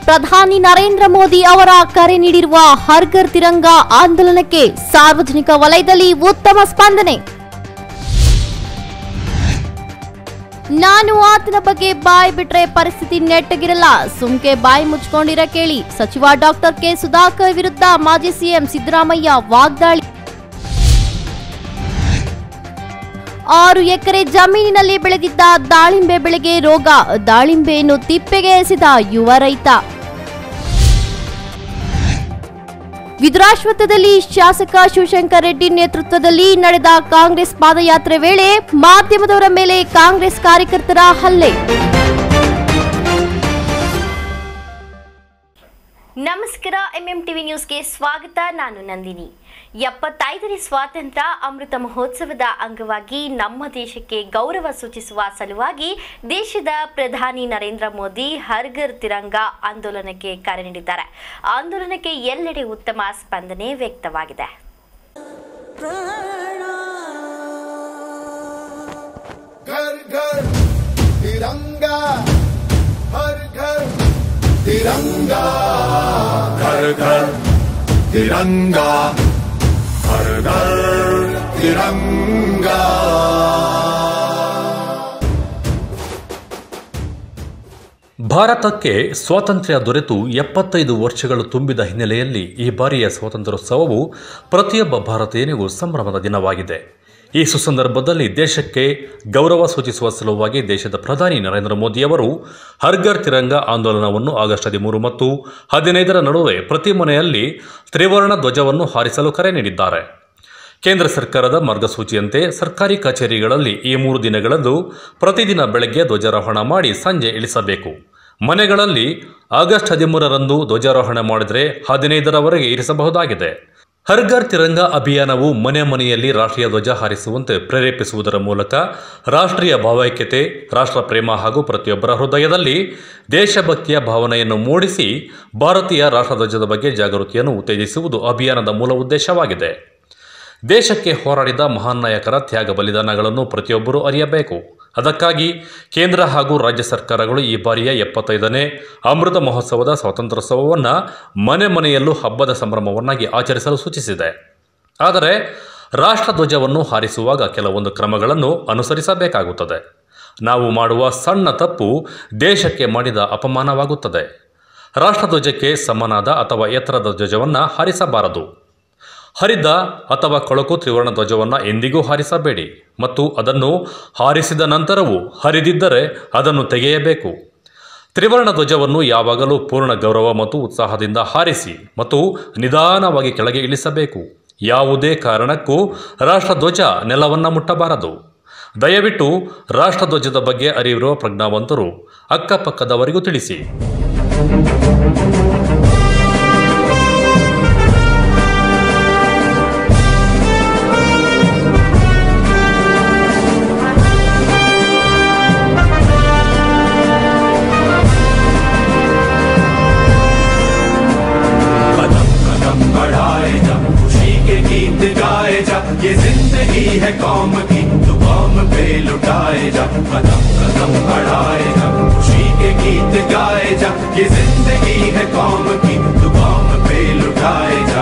ಪ್ರಧಾನಿ ನರೇಂದ್ರ ಮೋದಿ ಅವರ ಕರೆ ನೀಡಿರುವ ಹರ್ಗರ್ ತಿರಂಗ ಆಂದೋಲನಕ್ಕೆ ಸಾರ್ವಜನಿಕ ವಲಯದಲ್ಲಿ ಉತ್ತಮ ಸ್ಪಂದನೆ ನಾನು ಆತನ ಬಗ್ಗೆ ಬಾಯ್ ಬಿಟ್ರೆ ಪರಿಸ್ಥಿತಿ ನೆಟ್ಟಗಿರಲ್ಲ ಸುಮ್ಕೆ ಬಾಯಿ ಮುಚ್ಕೊಂಡಿರ ಕೇಳಿ ಸಚಿವ ಡಾಕ್ಟರ್ ಕೆ ಸುಧಾಕರ್ ವಿರುದ್ಧ ಮಾಜಿ ಸಿಎಂ ಸಿದ್ದರಾಮಯ್ಯ ವಾಗ್ದಾಳಿ ಆರು ಎಕರೆ ಜಮೀನಿನಲ್ಲಿ ಬೆಳೆದಿದ್ದ ದಾಳಿಂಬೆ ಬೆಳೆಗೆ ರೋಗ ದಾಳಿಂಬೆಯನ್ನು ತಿಪ್ಪೆಗೆ ಎಸೆದ ಯುವ ರೈತ ವಿದುರಾಶ್ವತ್ಥದಲ್ಲಿ ಶಾಸಕ ಶಿವಶಂಕರ್ ರೆಡ್ಡಿ ನೇತೃತ್ವದಲ್ಲಿ ನಡೆದ ಕಾಂಗ್ರೆಸ್ ಪಾದಯಾತ್ರೆ ವೇಳೆ ಮಾಧ್ಯಮದವರ ಮೇಲೆ ಕಾಂಗ್ರೆಸ್ ಕಾರ್ಯಕರ್ತರ ಹಲ್ಲೆ ನಮಸ್ಕಾರ ಎಂಎಂ ಟಿವಿ ನ್ಯೂಸ್ಗೆ ಸ್ವಾಗತ ನಾನು ನಂದಿನಿ ಎಪ್ಪತ್ತೈದನೇ ಸ್ವಾತಂತ್ರ್ಯ ಅಮೃತ ಮಹೋತ್ಸವದ ಅಂಗವಾಗಿ ನಮ್ಮ ದೇಶಕ್ಕೆ ಗೌರವ ಸೂಚಿಸುವ ಸಲುವಾಗಿ ದೇಶದ ಪ್ರಧಾನಿ ನರೇಂದ್ರ ಮೋದಿ ಹರ್ಗರ್ ತಿರಂಗ ಆಂದೋಲನಕ್ಕೆ ಕರೆ ನೀಡಿದ್ದಾರೆ ಆಂದೋಲನಕ್ಕೆ ಎಲ್ಲೆಡೆ ಉತ್ತಮ ಸ್ಪಂದನೆ ವ್ಯಕ್ತವಾಗಿದೆ घर घर तिरंगा हर घर तिरंगा घर घर तिरंगा हर घर तिरंगा ಭಾರತಕ್ಕೆ ಸ್ವಾತಂತ್ರ್ಯ ದೊರೆತು ಎಪ್ಪತ್ತೈದು ವರ್ಷಗಳು ತುಂಬಿದ ಹಿನ್ನೆಲೆಯಲ್ಲಿ ಈ ಬಾರಿಯ ಸ್ವಾತಂತ್ರ್ಯೋತ್ಸವವು ಪ್ರತಿಯೊಬ್ಬ ಭಾರತೀಯನಿಗೂ ಸಂಭ್ರಮದ ದಿನವಾಗಿದೆ ಈ ಸುಸಂದರ್ಭದಲ್ಲಿ ದೇಶಕ್ಕೆ ಗೌರವ ಸೂಚಿಸುವ ಸಲುವಾಗಿ ದೇಶದ ಪ್ರಧಾನಿ ನರೇಂದ್ರ ಮೋದಿಯವರು ಹರ್ಗರ್ ತಿರಂಗ ಆಂದೋಲನವನ್ನು ಆಗಸ್ಟ್ ಹದಿಮೂರು ಮತ್ತು ಹದಿನೈದರ ನಡುವೆ ಪ್ರತಿ ಮನೆಯಲ್ಲಿ ತ್ರಿವರ್ಣ ಧ್ವಜವನ್ನು ಹಾರಿಸಲು ಕರೆ ನೀಡಿದ್ದಾರೆ ಕೇಂದ್ರ ಸರ್ಕಾರದ ಮಾರ್ಗಸೂಚಿಯಂತೆ ಸರ್ಕಾರಿ ಕಚೇರಿಗಳಲ್ಲಿ ಈ ಮೂರು ದಿನಗಳಂದು ಪ್ರತಿದಿನ ಬೆಳಗ್ಗೆ ಧ್ವಜಾರೋಹಣ ಮಾಡಿ ಸಂಜೆ ಇಳಿಸಬೇಕು ಮನೆಗಳಲ್ಲಿ ಆಗಸ್ಟ್ ಹದಿಮೂರರಂದು ಧ್ವಜಾರೋಹಣ ಮಾಡಿದರೆ ಹದಿನೈದರವರೆಗೆ ಇರಿಸಬಹುದಾಗಿದೆ ಹರ್ಗರ್ ತಿರಂಗ ಅಭಿಯಾನವು ಮನೆ ಮನೆಯಲ್ಲಿ ರಾಷ್ಟ್ರೀಯ ಧ್ವಜ ಹಾರಿಸುವಂತೆ ಪ್ರೇರೇಪಿಸುವುದರ ಮೂಲಕ ರಾಷ್ಟ್ರೀಯ ಭಾವೈಕ್ಯತೆ ರಾಷ್ಟ್ರ ಪ್ರೇಮ ಹಾಗೂ ಪ್ರತಿಯೊಬ್ಬರ ಹೃದಯದಲ್ಲಿ ದೇಶಭಕ್ತಿಯ ಭಾವನೆಯನ್ನು ಮೂಡಿಸಿ ಭಾರತೀಯ ರಾಷ್ಟ್ರಧ್ವಜದ ಬಗ್ಗೆ ಜಾಗೃತಿಯನ್ನು ಉತ್ತೇಜಿಸುವುದು ಅಭಿಯಾನದ ಮೂಲ ಉದ್ದೇಶವಾಗಿದೆ ದೇಶಕ್ಕೆ ಹೋರಾಡಿದ ಮಹಾನ್ ನಾಯಕರ ತ್ಯಾಗ ಬಲಿದಾನಗಳನ್ನು ಪ್ರತಿಯೊಬ್ಬರೂ ಅರಿಯಬೇಕು ಅದಕ್ಕಾಗಿ ಕೇಂದ್ರ ಹಾಗೂ ರಾಜ್ಯ ಸರ್ಕಾರಗಳು ಈ ಬಾರಿಯ ಎಪ್ಪತ್ತೈದನೇ ಅಮೃತ ಮಹೋತ್ಸವದ ಸ್ವಾತಂತ್ರ್ಯೋತ್ಸವವನ್ನು ಮನೆ ಮನೆಯಲ್ಲೂ ಹಬ್ಬದ ಸಂಭ್ರಮವನ್ನಾಗಿ ಆಚರಿಸಲು ಸೂಚಿಸಿದೆ ಆದರೆ ರಾಷ್ಟ್ರಧ್ವಜವನ್ನು ಹಾರಿಸುವಾಗ ಕೆಲವೊಂದು ಕ್ರಮಗಳನ್ನು ಅನುಸರಿಸಬೇಕಾಗುತ್ತದೆ ನಾವು ಮಾಡುವ ಸಣ್ಣ ತಪ್ಪು ದೇಶಕ್ಕೆ ಮಾಡಿದ ಅಪಮಾನವಾಗುತ್ತದೆ ರಾಷ್ಟ್ರಧ್ವಜಕ್ಕೆ ಸಮನಾದ ಅಥವಾ ಎತ್ತರದ ಧ್ವಜವನ್ನು ಹಾರಿಸಬಾರದು ಹರಿದ ಅಥವಾ ಕೊಳಕು ತ್ರಿವರ್ಣ ಧ್ವಜವನ್ನು ಎಂದಿಗೂ ಹಾರಿಸಬೇಡಿ ಮತ್ತು ಅದನ್ನು ಹಾರಿಸಿದ ನಂತರವೂ ಹರಿದಿದ್ದರೆ ಅದನ್ನು ತೆಗೆಯಬೇಕು ತ್ರಿವರ್ಣ ಧ್ವಜವನ್ನು ಯಾವಾಗಲೂ ಪೂರ್ಣ ಗೌರವ ಮತ್ತು ಉತ್ಸಾಹದಿಂದ ಹಾರಿಸಿ ಮತ್ತು ನಿಧಾನವಾಗಿ ಕೆಳಗೆ ಇಳಿಸಬೇಕು ಯಾವುದೇ ಕಾರಣಕ್ಕೂ ರಾಷ್ಟ್ರಧ್ವಜ ನೆಲವನ್ನು ಮುಟ್ಟಬಾರದು ದಯವಿಟ್ಟು ರಾಷ್ಟ್ರಧ್ವಜದ ಬಗ್ಗೆ ಅರಿವಿರುವ ಪ್ರಜ್ಞಾವಂತರು ಅಕ್ಕಪಕ್ಕದವರಿಗೂ ತಿಳಿಸಿ कदम कदम बढ़ाए जा खुशी के गीत गाए जा ये जिंदगी है कौम की तो कौम पे लुटाए जा कदम कदम बढ़ाए जा खुशी के गीत गाए जा ये जिंदगी है कौम की तो कौम पे लुटाए जा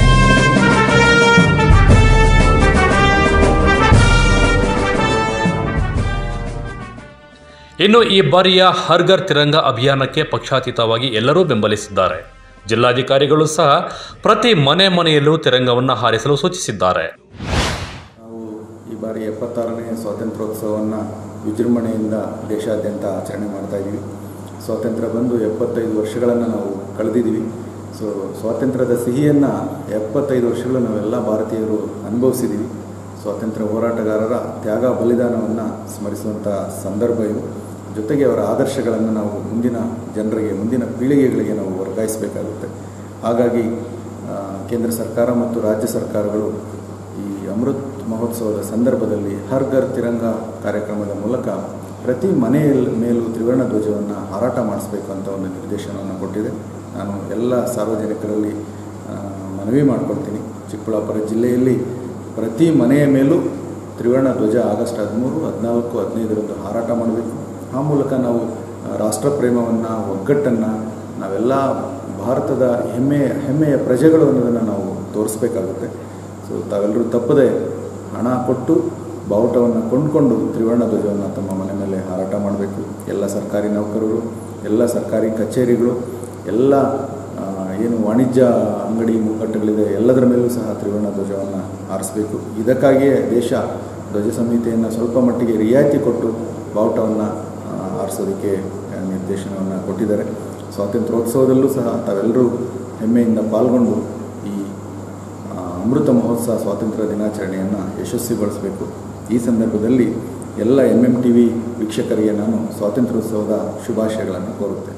ಇನ್ನು ಈ ಬಾರಿಯ ಹರ್ಗರ್ ತಿರಂಗ ಅಭಿಯಾನಕ್ಕೆ ಪಕ್ಷಾತೀತವಾಗಿ ಎಲ್ಲರೂ ಬೆಂಬಲಿಸಿದ್ದಾರೆ ಜಿಲ್ಲಾಧಿಕಾರಿಗಳು ಸಹ ಪ್ರತಿ ಮನೆ ಮನೆಯಲ್ಲೂ ತಿರಂಗವನ್ನು ಹಾರಿಸಲು ಸೂಚಿಸಿದ್ದಾರೆ ನಾವು ಈ ಬಾರಿ ಎಪ್ಪತ್ತಾರನೇ ಸ್ವಾತಂತ್ರ್ಯೋತ್ಸವವನ್ನು ವಿಜೃಂಭಣೆಯಿಂದ ದೇಶಾದ್ಯಂತ ಆಚರಣೆ ಮಾಡ್ತಾ ಇದ್ದೀವಿ ಸ್ವಾತಂತ್ರ್ಯ ಬಂದು ಎಪ್ಪತ್ತೈದು ವರ್ಷಗಳನ್ನು ನಾವು ಕಳೆದಿದ್ದೀವಿ ಸೊ ಸ್ವಾತಂತ್ರ್ಯದ ಸಿಹಿಯನ್ನು ಎಪ್ಪತ್ತೈದು ವರ್ಷಗಳು ನಾವೆಲ್ಲ ಭಾರತೀಯರು ಅನುಭವಿಸಿದ್ದೀವಿ ಸ್ವಾತಂತ್ರ್ಯ ಹೋರಾಟಗಾರರ ತ್ಯಾಗ ಬಲಿದಾನವನ್ನು ಸ್ಮರಿಸುವಂಥ ಸಂದರ್ಭ ಇದು ಜೊತೆಗೆ ಅವರ ಆದರ್ಶಗಳನ್ನು ನಾವು ಮುಂದಿನ ಜನರಿಗೆ ಮುಂದಿನ ಪೀಳಿಗೆಗಳಿಗೆ ನಾವು ವರ್ಗಾಯಿಸಬೇಕಾಗುತ್ತೆ ಹಾಗಾಗಿ ಆ, ಕೇಂದ್ರ ಸರ್ಕಾರ ಮತ್ತು ರಾಜ್ಯ ಸರ್ಕಾರಗಳು ಈ ಅಮೃತ್ ಮಹೋತ್ಸವದ ಸಂದರ್ಭದಲ್ಲಿ ಹರ್ ಘರ್ ತಿರಂಗ ಕಾರ್ಯಕ್ರಮದ ಮೂಲಕ ಪ್ರತಿ ಮನೆಯ ಮೇಲೂ ತ್ರಿವರ್ಣ ಧ್ವಜವನ್ನು ಹಾರಾಟ ಮಾಡಿಸಬೇಕು ಅಂತ ಒಂದು ನಿರ್ದೇಶನವನ್ನು ಕೊಟ್ಟಿದೆ ನಾನು ಎಲ್ಲ ಸಾರ್ವಜನಿಕರಲ್ಲಿ ಆ, ಮನವಿ ಮಾಡ್ಕೊಳ್ತೀನಿ ಚಿಕ್ಕಬಳ್ಳಾಪುರ ಜಿಲ್ಲೆಯಲ್ಲಿ ಪ್ರತಿ ಮನೆಯ ಮೇಲೂ ತ್ರಿವರ್ಣ ಧ್ವಜ ಆಗಸ್ಟ್ ಹದಿಮೂರು ಹದಿನಾಲ್ಕು ಹದಿನೈದರಂದು ಹಾರಾಟ ಮಾಡಬೇಕು ಆ ಮೂಲಕ ನಾವು ಆ, ರಾಷ್ಟ್ರ ಪ್ರೇಮವನ್ನು ಒಗ್ಗಟ್ಟನ್ನು ನಾವೆಲ್ಲ ಭಾರತದ ಹೆಮ್ಮೆ ಹೆಮ್ಮೆಯ ಪ್ರಜೆಗಳು ಅನ್ನೋದನ್ನು ನಾವು ತೋರಿಸ್ಬೇಕಾಗುತ್ತೆ ಸೊ ತಾವೆಲ್ಲರೂ ತಪ್ಪದೆ ಹಣ ಕೊಟ್ಟು ಬಾವುಟವನ್ನು ಕೊಂಡ್ಕೊಂಡು ತ್ರಿವರ್ಣ ಧ್ವಜವನ್ನು ತಮ್ಮ ಮನೆ ಮೇಲೆ ಹಾರಾಟ ಮಾಡಬೇಕು ಎಲ್ಲ ಸರ್ಕಾರಿ ನೌಕರರು ಎಲ್ಲ ಸರ್ಕಾರಿ ಕಚೇರಿಗಳು ಎಲ್ಲ ಆ, ಏನು ವಾಣಿಜ್ಯ ಅಂಗಡಿ ಮುಗ್ಗಟ್ಟುಗಳಿದೆ ಎಲ್ಲದರ ಮೇಲೂ ಸಹ ತ್ರಿವರ್ಣ ಧ್ವಜವನ್ನು ಹಾರಿಸಬೇಕು ಇದಕ್ಕಾಗಿಯೇ ದೇಶ ಧ್ವಜ ಸಂಹಿತೆಯನ್ನು ಸ್ವಲ್ಪ ಮಟ್ಟಿಗೆ ರಿಯಾಯಿತಿ ಕೊಟ್ಟು ಬಾವುಟವನ್ನು ಹಾರಿಸೋದಕ್ಕೆ ನಿರ್ದೇಶನವನ್ನು ಕೊಟ್ಟಿದ್ದಾರೆ ಸ್ವಾತಂತ್ರ್ಯೋತ್ಸವದಲ್ಲೂ ಸಹ ತಾವೆಲ್ಲರೂ ಹೆಮ್ಮೆಯಿಂದ ಪಾಲ್ಗೊಂಡು ಈ ಆ, ಅಮೃತ ಮಹೋತ್ಸವ ಸ್ವಾತಂತ್ರ್ಯ ದಿನಾಚರಣೆಯನ್ನು ಯಶಸ್ವಿಗೊಳಿಸಬೇಕು ಈ ಸಂದರ್ಭದಲ್ಲಿ ಎಲ್ಲ ಎಮ್ ಎಮ್ ಟಿ ವಿ ವೀಕ್ಷಕರಿಗೆ ನಾನು ಸ್ವಾತಂತ್ರ್ಯೋತ್ಸವದ ಶುಭಾಶಯಗಳನ್ನು ಕೋರುತ್ತೇನೆ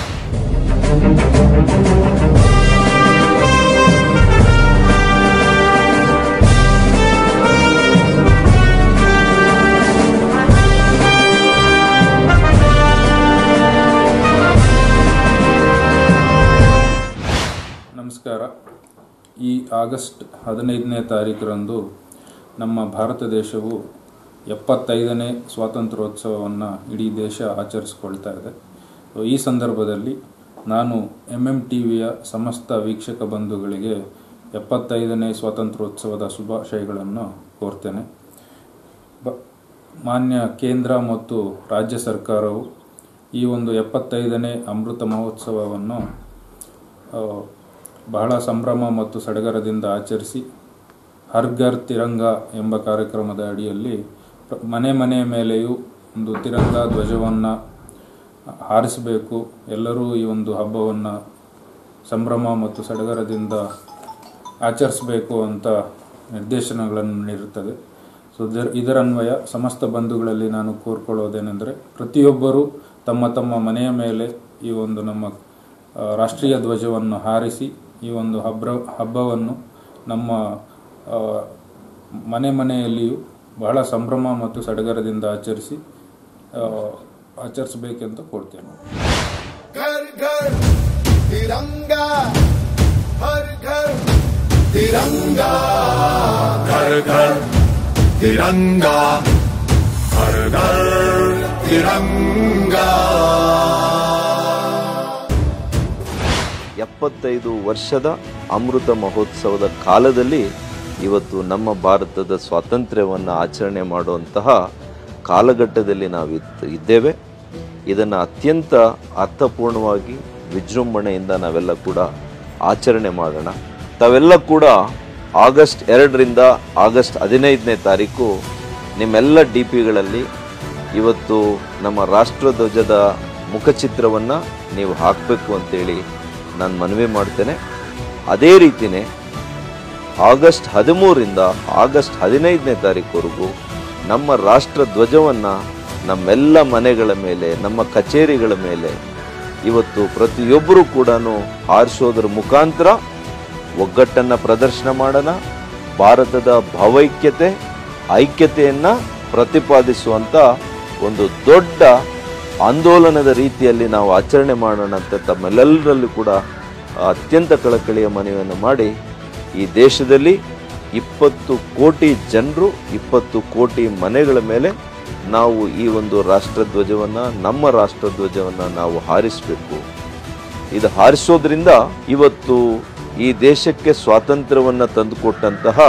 ನಮಸ್ಕಾರ ಈ ಆಗಸ್ಟ್ ಹದಿನೈದನೇ ತಾರೀಕರಂದು ನಮ್ಮ ಭಾರತ ದೇಶವು ಎಪ್ಪತ್ತೈದನೇ ಸ್ವಾತಂತ್ರ್ಯೋತ್ಸವವನ್ನು ಇಡೀ ದೇಶ ಆಚರಿಸ್ಕೊಳ್ತಾ ಇದೆ ಸೊ ಈ ಸಂದರ್ಭದಲ್ಲಿ ನಾನು ಎಮ್ ಎಮ್ ಟಿ ವಿಯ ಸಮಸ್ತ ವೀಕ್ಷಕ ಬಂಧುಗಳಿಗೆ ಎಪ್ಪತ್ತೈದನೇ ಸ್ವಾತಂತ್ರ್ಯೋತ್ಸವದ ಶುಭಾಶಯಗಳನ್ನು ಕೋರ್ತೇನೆ ಬ ಮಾನ್ಯ ಕೇಂದ್ರ ಮತ್ತು ರಾಜ್ಯ ಸರ್ಕಾರವು ಈ ಒಂದು ಎಪ್ಪತ್ತೈದನೇ ಅಮೃತ ಮಹೋತ್ಸವವನ್ನು ಆ, ಬಹಳ ಸಂಭ್ರಮ ಮತ್ತು ಸಡಗರದಿಂದ ಆಚರಿಸಿ ಹರ್ ಘರ್ ತಿರಂಗ ಎಂಬ ಕಾರ್ಯಕ್ರಮದ ಅಡಿಯಲ್ಲಿ ಪ್ರ- ಮನೆ ಮನೆ ಮೇಲೆಯೂ ಒಂದು ತಿರಂಗ ಧ್ವಜವನ್ನು ಹಾರಿಸಬೇಕು ಎಲ್ಲರೂ ಈ ಒಂದು ಹಬ್ಬವನ್ನು ಸಂಭ್ರಮ ಮತ್ತು ಸಡಗರದಿಂದ ಆಚರಿಸಬೇಕು ಅಂತ ನಿರ್ದೇಶನಗಳನ್ನು ನೀಡುತ್ತದೆ ಸೊ ಇದರ ಇದರನ್ವಯ ಸಮಸ್ತ ಬಂಧುಗಳಲ್ಲಿ ನಾನು ಕೋರ್ಕೊಳ್ಳೋದೇನೆಂದರೆ ಪ್ರತಿಯೊಬ್ಬರೂ ತಮ್ಮ ತಮ್ಮ ಮನೆಯ ಮೇಲೆ ಈ ಒಂದು ನಮ್ಮ ಆ, ರಾಷ್ಟ್ರೀಯ ಧ್ವಜವನ್ನು ಹಾರಿಸಿ ಈ ಒಂದು ಹಬ್ಬ ಹಬ್ಬವನ್ನು ನಮ್ಮ ಆ, ಮನೆ ಮನೆಯಲ್ಲಿಯೂ ಬಹಳ ಸಂಭ್ರಮ ಮತ್ತು ಸಡಗರದಿಂದ ಆಚರಿಸಿ ಆ, ಆಚರಿಸಬೇಕೆಂತ ಕೋರ್ತೇನೆ घर घर तिरंगा हर घर तिरंगा घर घर तिरंगा हर घर तिरंगा ಎಪ್ಪತ್ತೈದು ವರ್ಷದ ಅಮೃತ ಮಹೋತ್ಸವದ ಕಾಲದಲ್ಲಿ ಇವತ್ತು ನಮ್ಮ ಭಾರತದ ಸ್ವಾತಂತ್ರ್ಯವನ್ನು ಆಚರಣೆ ಮಾಡುವಂತಹ ಕಾಲಘಟ್ಟದಲ್ಲಿ ನಾವು ಇದ್- ಇದ್ದೇವೆ ಇದನ್ನು ಅತ್ಯಂತ ಅರ್ಥಪೂರ್ಣವಾಗಿ ವಿಜೃಂಭಣೆಯಿಂದ ನಾವೆಲ್ಲ ಕೂಡ ಆಚರಣೆ ಮಾಡೋಣ ತಾವೆಲ್ಲ ಕೂಡ ಆಗಸ್ಟ್ ಎರಡರಿಂದ ಆಗಸ್ಟ್ ಹದಿನೈದನೇ ತಾರೀಕು ನಿಮ್ಮೆಲ್ಲ ಡಿ ಪಿಗಳಲ್ಲಿ ಇವತ್ತು ನಮ್ಮ ರಾಷ್ಟ್ರಧ್ವಜದ ಮುಖಚಿತ್ರವನ್ನು ನೀವು ಹಾಕಬೇಕು ಅಂತೇಳಿ ನಾನು ಮನವಿ ಮಾಡ್ತೇನೆ ಅದೇ ರೀತಿಯೇ ಆಗಸ್ಟ್ ಹದಿಮೂರಿಂದ ಆಗಸ್ಟ್ ಹದಿನೈದನೇ ತಾರೀಕುವರೆಗೂ ನಮ್ಮ ರಾಷ್ಟ್ರ ಧ್ವಜವನ್ನು ನಮ್ಮೆಲ್ಲ ಮನೆಗಳ ಮೇಲೆ ನಮ್ಮ ಕಚೇರಿಗಳ ಮೇಲೆ ಇವತ್ತು ಪ್ರತಿಯೊಬ್ಬರೂ ಕೂಡ ಹಾರಿಸೋದ್ರ ಮುಖಾಂತರ ಒಗ್ಗಟ್ಟನ್ನು ಪ್ರದರ್ಶನ ಮಾಡೋಣ ಭಾರತದ ಭಾವೈಕ್ಯತೆ ಐಕ್ಯತೆಯನ್ನು ಪ್ರತಿಪಾದಿಸುವಂಥ ಒಂದು ದೊಡ್ಡ ಆಂದೋಲನದ ರೀತಿಯಲ್ಲಿ ನಾವು ಆಚರಣೆ ಮಾಡೋಣ ಅಂತ ತಮ್ಮೆಲ್ಲರಲ್ಲೂ ಕೂಡ ಅತ್ಯಂತ ಕಳಕಳಿಯ ಮನವಿಯನ್ನು ಮಾಡಿ ಈ ದೇಶದಲ್ಲಿ ಇಪ್ಪತ್ತು ಕೋಟಿ ಜನರು ಇಪ್ಪತ್ತು ಕೋಟಿ ಮನೆಗಳ ಮೇಲೆ ನಾವು ಈ ಒಂದು ರಾಷ್ಟ್ರಧ್ವಜವನ್ನು ನಮ್ಮ ರಾಷ್ಟ್ರಧ್ವಜವನ್ನು ನಾವು ಹಾರಿಸಬೇಕು ಇದು ಹಾರಿಸೋದ್ರಿಂದ ಇವತ್ತು ಈ ದೇಶಕ್ಕೆ ಸ್ವಾತಂತ್ರ್ಯವನ್ನು ತಂದುಕೊಟ್ಟಂತಹ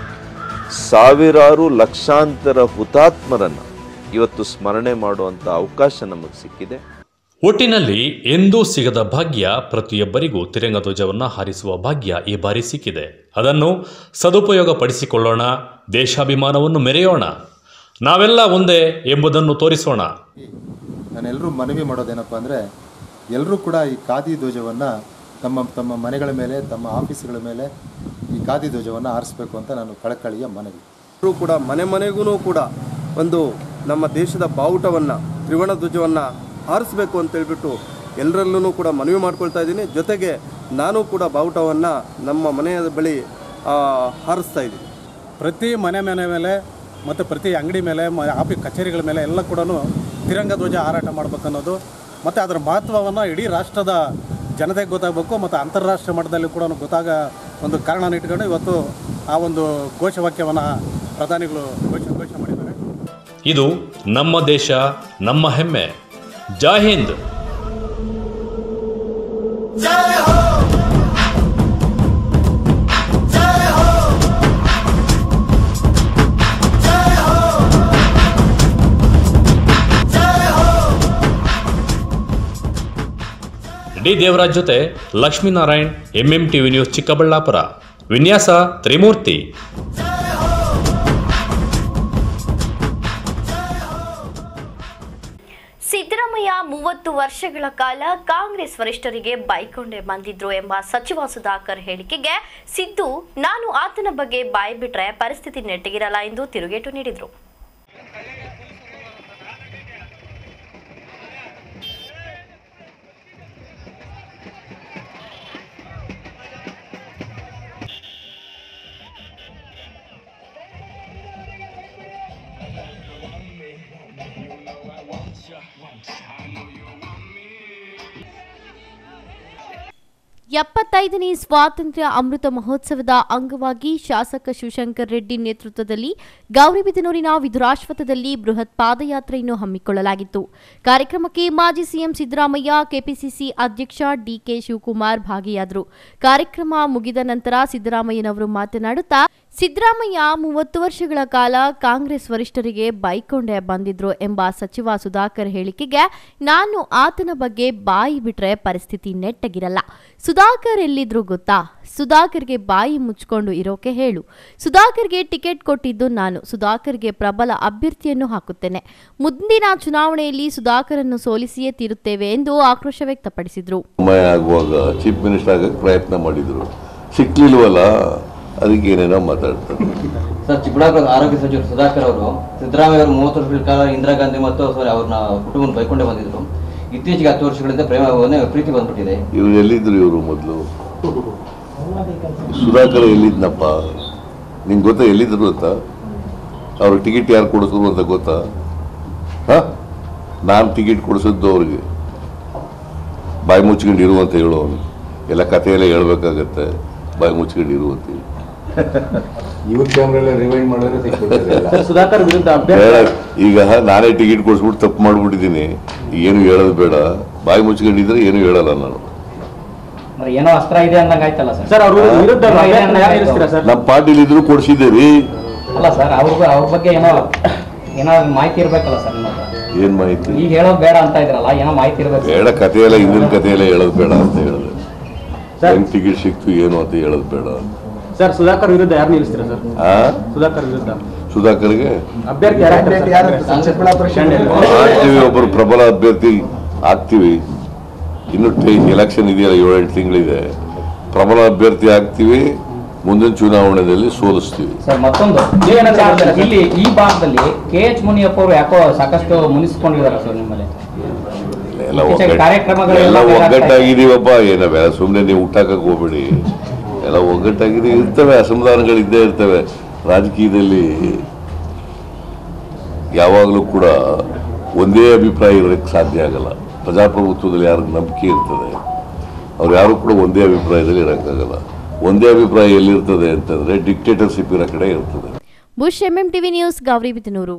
ಸಾವಿರಾರು ಲಕ್ಷಾಂತರ ಹುತಾತ್ಮರನ್ನು ಇವತ್ತು ಸ್ಮರಣೆ ಮಾಡುವಂಥ ಅವಕಾಶ ನಮಗೆ ಸಿಕ್ಕಿದೆ ಒಟ್ಟಿನಲ್ಲಿ ಎಂದೂ ಸಿಗದ ಭಾಗ್ಯ ಪ್ರತಿಯೊಬ್ಬರಿಗೂ ತಿರಂಗ ಧ್ವಜವನ್ನು ಹಾರಿಸುವ ಭಾಗ್ಯ ಈ ಬಾರಿ ಸಿಕ್ಕಿದೆ ಅದನ್ನು ಸದುಪಯೋಗ ಪಡಿಸಿಕೊಳ್ಳೋಣ ದೇಶಾಭಿಮಾನವನ್ನು ಮೆರೆಯೋಣ ನಾವೆಲ್ಲ ಒಂದೇ ಎಂಬುದನ್ನು ತೋರಿಸೋಣ ನಾನೆಲ್ಲರೂ ಮನವಿ ಮಾಡೋದೇನಪ್ಪ ಅಂದರೆ ಎಲ್ಲರೂ ಕೂಡ ಈ ಖಾದಿ ಧ್ವಜವನ್ನು ತಮ್ಮ ತಮ್ಮ ಮನೆಗಳ ಮೇಲೆ ತಮ್ಮ ಆಫೀಸ್ಗಳ ಮೇಲೆ ಈ ಖಾದಿ ಧ್ವಜವನ್ನು ಆರಿಸ್ಬೇಕು ಅಂತ ನಾನು ಕಳಕಳಿಯ ಮನವಿ ಎಲ್ಲರೂ ಕೂಡ ಮನೆ ಮನೆಗೂ ಕೂಡ ಒಂದು ನಮ್ಮ ದೇಶದ ಬಾವುಟವನ್ನು ತ್ರಿವರ್ಣ ಧ್ವಜವನ್ನು ಹಾರಿಸ್ಬೇಕು ಅಂತ ಹೇಳ್ಬಿಟ್ಟು ಎಲ್ಲರಲ್ಲೂ ಕೂಡ ಮನವಿ ಮಾಡ್ಕೊಳ್ತಾ ಇದ್ದೀನಿ ಜೊತೆಗೆ ನಾನು ಕೂಡ ಬಾವುಟವನ್ನು ನಮ್ಮ ಮನೆಯ ಬಳಿ ಆ, ಹಾರಿಸ್ತಾ ಇದ್ದೀನಿ ಪ್ರತಿ ಮನೆ ಮನೆ ಮೇಲೆ ಮತ್ತು ಪ್ರತಿ ಅಂಗಡಿ ಮೇಲೆ ಮ ಆಫಿ ಕಚೇರಿಗಳ ಮೇಲೆ ಎಲ್ಲ ಕೂಡ ತಿರಂಗ ಧ್ವಜ ಹಾರಾಟ ಮಾಡ್ಬೇಕನ್ನೋದು ಮತ್ತು ಅದರ ಮಹತ್ವವನ್ನು ಇಡೀ ರಾಷ್ಟ್ರದ ಜನತೆಗೆ ಗೊತ್ತಾಗಬೇಕು ಮತ್ತು ಅಂತಾರಾಷ್ಟ್ರೀಯ ಮಟ್ಟದಲ್ಲಿ ಕೂಡ ಗೊತ್ತಾಗ ಒಂದು ಕಾರಣನ ಇಟ್ಕೊಂಡು ಇವತ್ತು ಆ ಒಂದು ಘೋಷವಾಕ್ಯವನ್ನು ಪ್ರಧಾನಿಗಳು ಘೋಷ ಘೋಷಣೆ ಮಾಡಿದ್ದಾರೆ ಇದು ನಮ್ಮ ದೇಶ ನಮ್ಮ ಹೆಮ್ಮೆ ಜೈ ಹಿಂದ್ जय हो जय हो जय हो जय हो ಡಿ ದೇವರಾಜ್ ಜೊತೆ Lakshminarayan MM TV news Chikkaballapura ವಿನ್ಯಾಸ ತ್ರಿಮೂರ್ತಿ ಸಿದ್ದರಾಮಯ್ಯ ಮೂವತ್ತು ವರ್ಷಗಳ ಕಾಲ ಕಾಂಗ್ರೆಸ್ ವರಿಷ್ಠರಿಗೆ ಬೈಕೊಂಡೆ ಬಂದಿದ್ರು ಎಂಬ ಸಚಿವ ಸುಧಾಕರ್ ಹೇಳಿಕೆಗೆ ಸಿದ್ದು ನಾನು ಆತನ ಬಗ್ಗೆ ಬಾಯಿ ಬಿಟ್ರೆ ಪರಿಸ್ಥಿತಿ ನೆಟ್ಟಗಿರಲ್ಲ ಎಂದು ತಿರುಗೇಟು ನೀಡಿದ್ರು ಎಪ್ಪತ್ತೈದನೇ ಸ್ವಾತಂತ್ರ್ಯ ಅಮೃತ ಮಹೋತ್ಸವದ ಅಂಗವಾಗಿ ಶಾಸಕ ಶಿವಶಂಕರ್ ರೆಡ್ಡಿ ನೇತೃತ್ವದಲ್ಲಿ ಗೌರಿಬಿದನೂರಿನ ವಿಧುರಾಶ್ವತ್ಥದಲ್ಲಿ ಬೃಹತ್ ಪಾದಯಾತ್ರೆಯನ್ನು ಹಮ್ಮಿಕೊಳ್ಳಲಾಗಿತ್ತು ಕಾರ್ಯಕ್ರಮಕ್ಕೆ ಮಾಜಿ ಸಿಎಂ ಸಿದ್ದರಾಮಯ್ಯ ಕೆಪಿಸಿಸಿ ಅಧ್ಯಕ್ಷ ಡಿಕೆ ಶಿವಕುಮಾರ್ ಭಾಗಿಯಾದರು ಕಾರ್ಯಕ್ರಮ ಮುಗಿದ ನಂತರ ಸಿದ್ದರಾಮಯ್ಯನವರು ಮಾತನಾಡುತ್ತಾ ಸಿದ್ದರಾಮಯ್ಯ ಮೂವತ್ತು ವರ್ಷಗಳ ಕಾಲ ಕಾಂಗ್ರೆಸ್ ವರಿಷ್ಠರಿಗೆ ಬೈಕೊಂಡೆ ಬಂದಿದ್ರು ಎಂಬ ಸಚಿವ ಸುಧಾಕರ್ ಹೇಳಿಕೆಗೆ ನಾನು ಆತನ ಬಗ್ಗೆ ಬಾಯಿ ಬಿಟ್ರೆ ಪರಿಸ್ಥಿತಿ ನೆಟ್ಟಗಿರಲ್ಲ ಸುಧಾಕರ್ ಎಲ್ಲಿದ್ರು ಗೊತ್ತಾ ಸುಧಾಕರ್ಗೆ ಬಾಯಿ ಮುಚ್ಕೊಂಡು ಇರೋಕೆ ಹೇಳು ಸುಧಾಕರ್ಗೆ ಟಿಕೆಟ್ ಕೊಟ್ಟಿದ್ದು ನಾನು ಸುಧಾಕರ್ಗೆ ಪ್ರಬಲ ಅಭ್ಯರ್ಥಿಯನ್ನು ಹಾಕುತ್ತೇನೆ ಮುಂದಿನ ಚುನಾವಣೆಯಲ್ಲಿ ಸುಧಾಕರನ್ನು ಸೋಲಿಸಿಯೇ ತೀರುತ್ತೇವೆ ಎಂದು ಆಕ್ರೋಶ ವ್ಯಕ್ತಪಡಿಸಿದ್ರು ಸಮಯ ಆಗುವಾಗ ಚೀಫ್ ಮಿನಿಸ್ಟರ್ ಆಗಕ್ಕೆ ಪ್ರಯತ್ನ ಮಾಡಿದ್ರು ಸಿಕ್ಲಿಲ್ವಲ್ಲ ಅದಕ್ಕೆ ಏನೇನೋ ಮಾತಾಡ್ತಾರೆ ಸರ್ ಚಿಕ್ಕಬಳ್ಳಾಪುರ ಆರೋಗ್ಯ ಸಚಿವರು ಸುಧಾಕರ್ ಅವರು ಸಿದ್ದರಾಮಯ್ಯ ಅವರು ಮೂವತ್ತು ವರ್ಷಗಳ ಕಾಲ ಇಂದಿರಾ ಗಾಂಧಿ ಮತ್ತು ಸಾರಿ ಅವ್ರನ್ನ ಕುಟುಂಬ ಬೈಕೊಂಡೇ ಬಂದಿದ್ರು ಇತ್ತೀಚೆಗೆ ಹತ್ತು ವರ್ಷಗಳಿಂದ ಪ್ರೇಮ ಪ್ರೀತಿ ಬಂದ್ಬಿಟ್ಟಿದೆ ಇವ್ರು ಎಲ್ಲಿದ್ರು ಇವರು ಮೊದಲು ಸುಧಾಕರ್ ಎಲ್ಲಿದ್ನಪ್ಪ ನಿಂಗೆ ಗೊತ್ತಾ ಎಲ್ಲಿದ್ರು ಗೊತ್ತಾ ಅವ್ರಿಗೆ ಟಿಕೆಟ್ ಯಾರು ಕೊಡಿಸಿದ್ರು ಅಂತ ಗೊತ್ತಾ ಹಾ ನಾನು ಟಿಕೆಟ್ ಕೊಡಿಸಿದ್ದು ಅವ್ರಿಗೆ ಬಾಯಿ ಮುಚ್ಕೊಂಡು ಇರು ಅಂತ ಹೇಳು ಅವ್ನು ಎಲ್ಲ ಕಥೆಯೆಲ್ಲ ಹೇಳ್ಬೇಕಾಗತ್ತೆ ಬಾಯಿ ಮುಚ್ಕೊಂಡು ಇರು ಅಂತ ಹೇಳಿ ಇವ್ರ ಕ್ಯಾಮ್ರಾ ರಿವೈಂಡ್ ಮಾಡಿದ್ರೆ ಸಿಕ್ಬಿಡ್ತದೆ ಸುಧಾಕರ್ ವಿರುದ್ಧ ಬೇಡ ಈಗ ನಾನೇ ಟಿಕೆಟ್ ಕೊಡಿಸ್ಬಿಟ್ಟು ತಪ್ಪು ಮಾಡ್ಬಿಟ್ಟಿದ್ದೀನಿ ಏನು ಹೇಳೋದು ಬೇಡ ಬಾಯಿ ಮುಚ್ಕೊಂಡಿದ್ರೆ ಏನು ಹೇಳಲ್ಲ ನಾನು ಏನೋ ಅಸ್ತ್ರ ಇದೆ ಅಂದಂಗ ಆಯ್ತಲ್ಲ ಸರ್ ಸರ್ ಅವ್ರ ವಿರುದ್ಧ ಏನೋ ಇದೆ ಅಭ್ಯರ್ಥಿನ ಯಾರು ನಿಲ್ಲಿಸ್ತೀರಾ ಅಂದಂಗಾಯ್ತು. ಸರ್ ನಮ್ಮ ಪಾರ್ಟಿಲಿ ಇದ್ರು ಕೊಡಿಸಿದ್ದೀರಿ ಅಲ್ಲ ಸರ್ ಅವ್ರ ಅವ್ರ ಬಗ್ಗೆ ಏನೋ ಏನೋ ಮಾಹಿತಿ ಇರ್ಬೇಕಲ್ಲ ಸರ್ ನಿಮ್ಮ ಹತ್ರ ಏನ್ ಮಾಹಿತಿ ಈಗ ಹೇಳೋದು ಬೇಡ ಅಂತ ಇದ್ರಲ್ಲ ಏನೋ ಮಾಹಿತಿ ಇರ್ಬೇಕು ಬೇಡ ಕಥೆಯೆಲ್ಲ ಹಿಂದಿನ ಕಥೆಯೆಲ್ಲ ಹೇಳೋದು ಬೇಡ ಅಂತ ಹೇಳಿದೆ ಹೆಂಗ್ ಟಿಕೆಟ್ ಸಿಕ್ತು ಏನು ಅಂತ ಹೇಳೋದು ಬೇಡ ಸರ್ ಸುಧಾಕರ್ ವಿರುದ್ಧ ಯಾರು ನಿಲ್ಲಿಸ್ತೀರಾ ಸರ್ ಆ ಸುಧಾಕರ್ ವಿರುದ್ಧ ಸುಧಾಕರ್ಗೆ ಅಭ್ಯರ್ಥಿ ಯಾರು ಆಗ್ತೀವಿ ಒಬ್ಬರು ಪ್ರಬಲ ಅಭ್ಯರ್ಥಿ ಆಗ್ತೀವಿ ಇನ್ನು ಎಲೆಕ್ಷನ್ ಇದೆಯಲ್ಲ ಏಳೆಂಟು ತಿಂಗಳಿದೆ ಪ್ರಬಲ ಅಭ್ಯರ್ಥಿ ಆಗ್ತೀವಿ ಮುಂದಿನ ಚುನಾವಣೆಯಲ್ಲಿ ಸೋಲಿಸ್ತೀವಿ ಸರ್ ಮತ್ತೊಂದು ಏನಂದ್ರೆ ಸರ್, ಇಲ್ಲಿ ಈ ಭಾಗದಲ್ಲಿ ಕೆ ಎಚ್ ಮುನಿಯಪ್ಪ ಅವರು ಯಾಕೋ ಸಾಕಷ್ಟು ಮುನಿಸ್ಕೊಂಡಿದ್ದಾರೆ ಸರ್ ನಿಮ್ಮಲ್ಲಿ ಎಲ್ಲ ಇತ್ತೀಚೆಗೆ ಒಗ್ಗಟ್ಟು ಕಾರ್ಯಕ್ರಮಗಳೆಲ್ಲ ಎಲ್ಲ ಬೇರೆ ಆಗ್ತಾ ಇದೆ. ಒಗ್ಗಟ್ಟಾಗಿದೀವಪ್ಪ ಏನವೆಲ್ಲ ಸುಮ್ಮನೆ ನೀವು ಹುಟ್ಟಾಕಕ್ಕೆ ಹೋಗ್ಬೇಡಿ ಎಲ್ಲ ಒಗ್ಗಟ್ಟಾಗಿದ್ದೀವಿ ಇರ್ತವೆ ಅಸಮಾಧಾನಗಳು ಇದ್ದೇ ಇರ್ತವೆ ರಾಜಕೀಯದಲ್ಲಿ ಯಾವಾಗಲೂ ಕೂಡ ಒಂದೇ ಅಭಿಪ್ರಾಯ ಇರೋಕ್ಕೆ ಸಾಧ್ಯ ಆಗಲ್ಲ ಪ್ರಜಾಪ್ರಭುತ್ವದಲ್ಲಿ ಯಾರಿಗೆ ನಂಬಿಕೆ ಇರ್ತದೆ ಅವ್ರು ಯಾರು ಕೂಡ ಒಂದೇ ಅಭಿಪ್ರಾಯದಲ್ಲಿ ಇರೋಕ್ಕಾಗಲ್ಲ ಒಂದೇ ಅಭಿಪ್ರಾಯ ಎಲ್ಲಿರ್ತದೆ ಅಂತಂದ್ರೆ ಡಿಕ್ಟೇಟರ್ಶಿಪ್ ಇರೋ ಕಡೆ ಇರ್ತದೆ Bush MM TV news Gauribidanur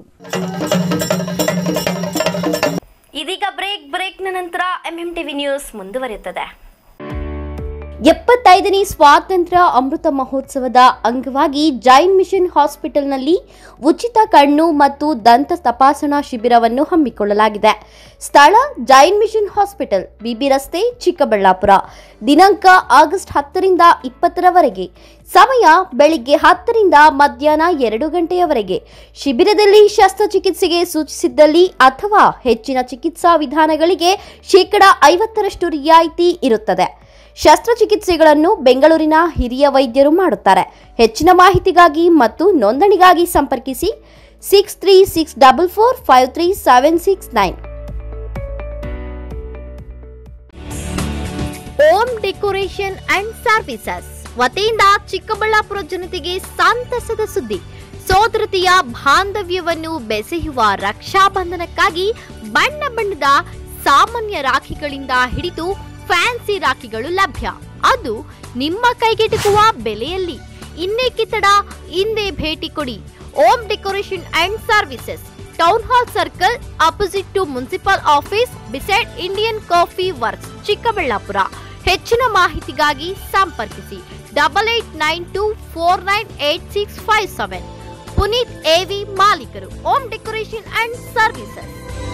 ಇದೀಗ ಬ್ರೇಕ್ ಬ್ರೇಕ್ನ ನಂತರ ಎಂಎಂ ಟಿವಿ ನ್ಯೂಸ್ ಮುಂದುವರಿಯುತ್ತದೆ ಎಪ್ಪತ್ತೈದನೇ ಸ್ವಾತಂತ್ರ್ಯ ಅಮೃತ ಮಹೋತ್ಸವದ ಅಂಗವಾಗಿ ಜೈನ್ ಮಿಷನ್ ಹಾಸ್ಪಿಟಲ್ನಲ್ಲಿ ಉಚಿತ ಕಣ್ಣು ಮತ್ತು ದಂತ ತಪಾಸಣಾ ಶಿಬಿರವನ್ನು ಹಮ್ಮಿಕೊಳ್ಳಲಾಗಿದೆ ಸ್ಥಳ ಜೈನ್ ಮಿಷನ್ ಹಾಸ್ಪಿಟಲ್ ಬಿಬಿ ರಸ್ತೆ ಚಿಕ್ಕಬಳ್ಳಾಪುರ ದಿನಾಂಕ ಆಗಸ್ಟ್ ಹತ್ತರಿಂದ ಇಪ್ಪತ್ತರವರೆಗೆ ಸಮಯ ಬೆಳಿಗ್ಗೆ ಹತ್ತರಿಂದ ಮಧ್ಯಾಹ್ನ ಎರಡು ಗಂಟೆಯವರೆಗೆ ಶಿಬಿರದಲ್ಲಿ ಶಸ್ತ್ರಚಿಕಿತ್ಸೆಗೆ ಸೂಚಿಸಿದ್ದಲ್ಲಿ ಅಥವಾ ಹೆಚ್ಚಿನ ಚಿಕಿತ್ಸಾ ವಿಧಾನಗಳಿಗೆ ಶೇಕಡ ಐವತ್ತರಷ್ಟು ರಿಯಾಯಿತಿ ಇರುತ್ತದೆ ಶಸ್ತ್ರಚಿಕಿತ್ಸೆಗಳನ್ನು ಬೆಂಗಳೂರಿನ ಹಿರಿಯ ವೈದ್ಯರು ಮಾಡುತ್ತಾರೆ ಹೆಚ್ಚಿನ ಮಾಹಿತಿಗಾಗಿ ಮತ್ತು ನೋಂದಣಿಗಾಗಿ ಸಂಪರ್ಕಿಸಿ six three six double four five three seven six nine Om decoration and services ವತಿಯಿಂದ ಚಿಕ್ಕಬಳ್ಳಾಪುರ ಜನತೆಗೆ ಸಂತಸದ ಸುದ್ದಿ ಸೋದರತೆಯ ಬಾಂಧವ್ಯವನ್ನು ಬೆಸೆಯುವ ರಕ್ಷಾಬಂಧನಕ್ಕಾಗಿ ಬಣ್ಣ ಬಣ್ಣದ ಸಾಮಾನ್ಯ ರಾಖಿಗಳಿಂದ ಹಿಡಿದು ಫ್ಯಾನ್ಸಿ ರಾಖಿಗಳು ಲಭ್ಯ ಅದು ನಿಮ್ಮ ಕೈಗೆಟುಕುವ ಬೆಲೆಯಲ್ಲಿ ಇನ್ನೇಕೆ ತಡ ಹಿಂದೆ ಭೇಟಿ ಕೊಡಿ Om decoration and services town hall circle opposite to municipal office beside Indian coffee works Chikkaballapura ಹೆಚ್ಚಿನ ಮಾಹಿತಿಗಾಗಿ ಸಂಪರ್ಕಿಸಿ double eight nine two four nine eight six five seven Puneeth AV ಮಾಲೀಕರು ಹೋಮ್ ಡೆಕೋರೇಷನ್ ಅಂಡ್ ಸರ್ವಿಸಸ್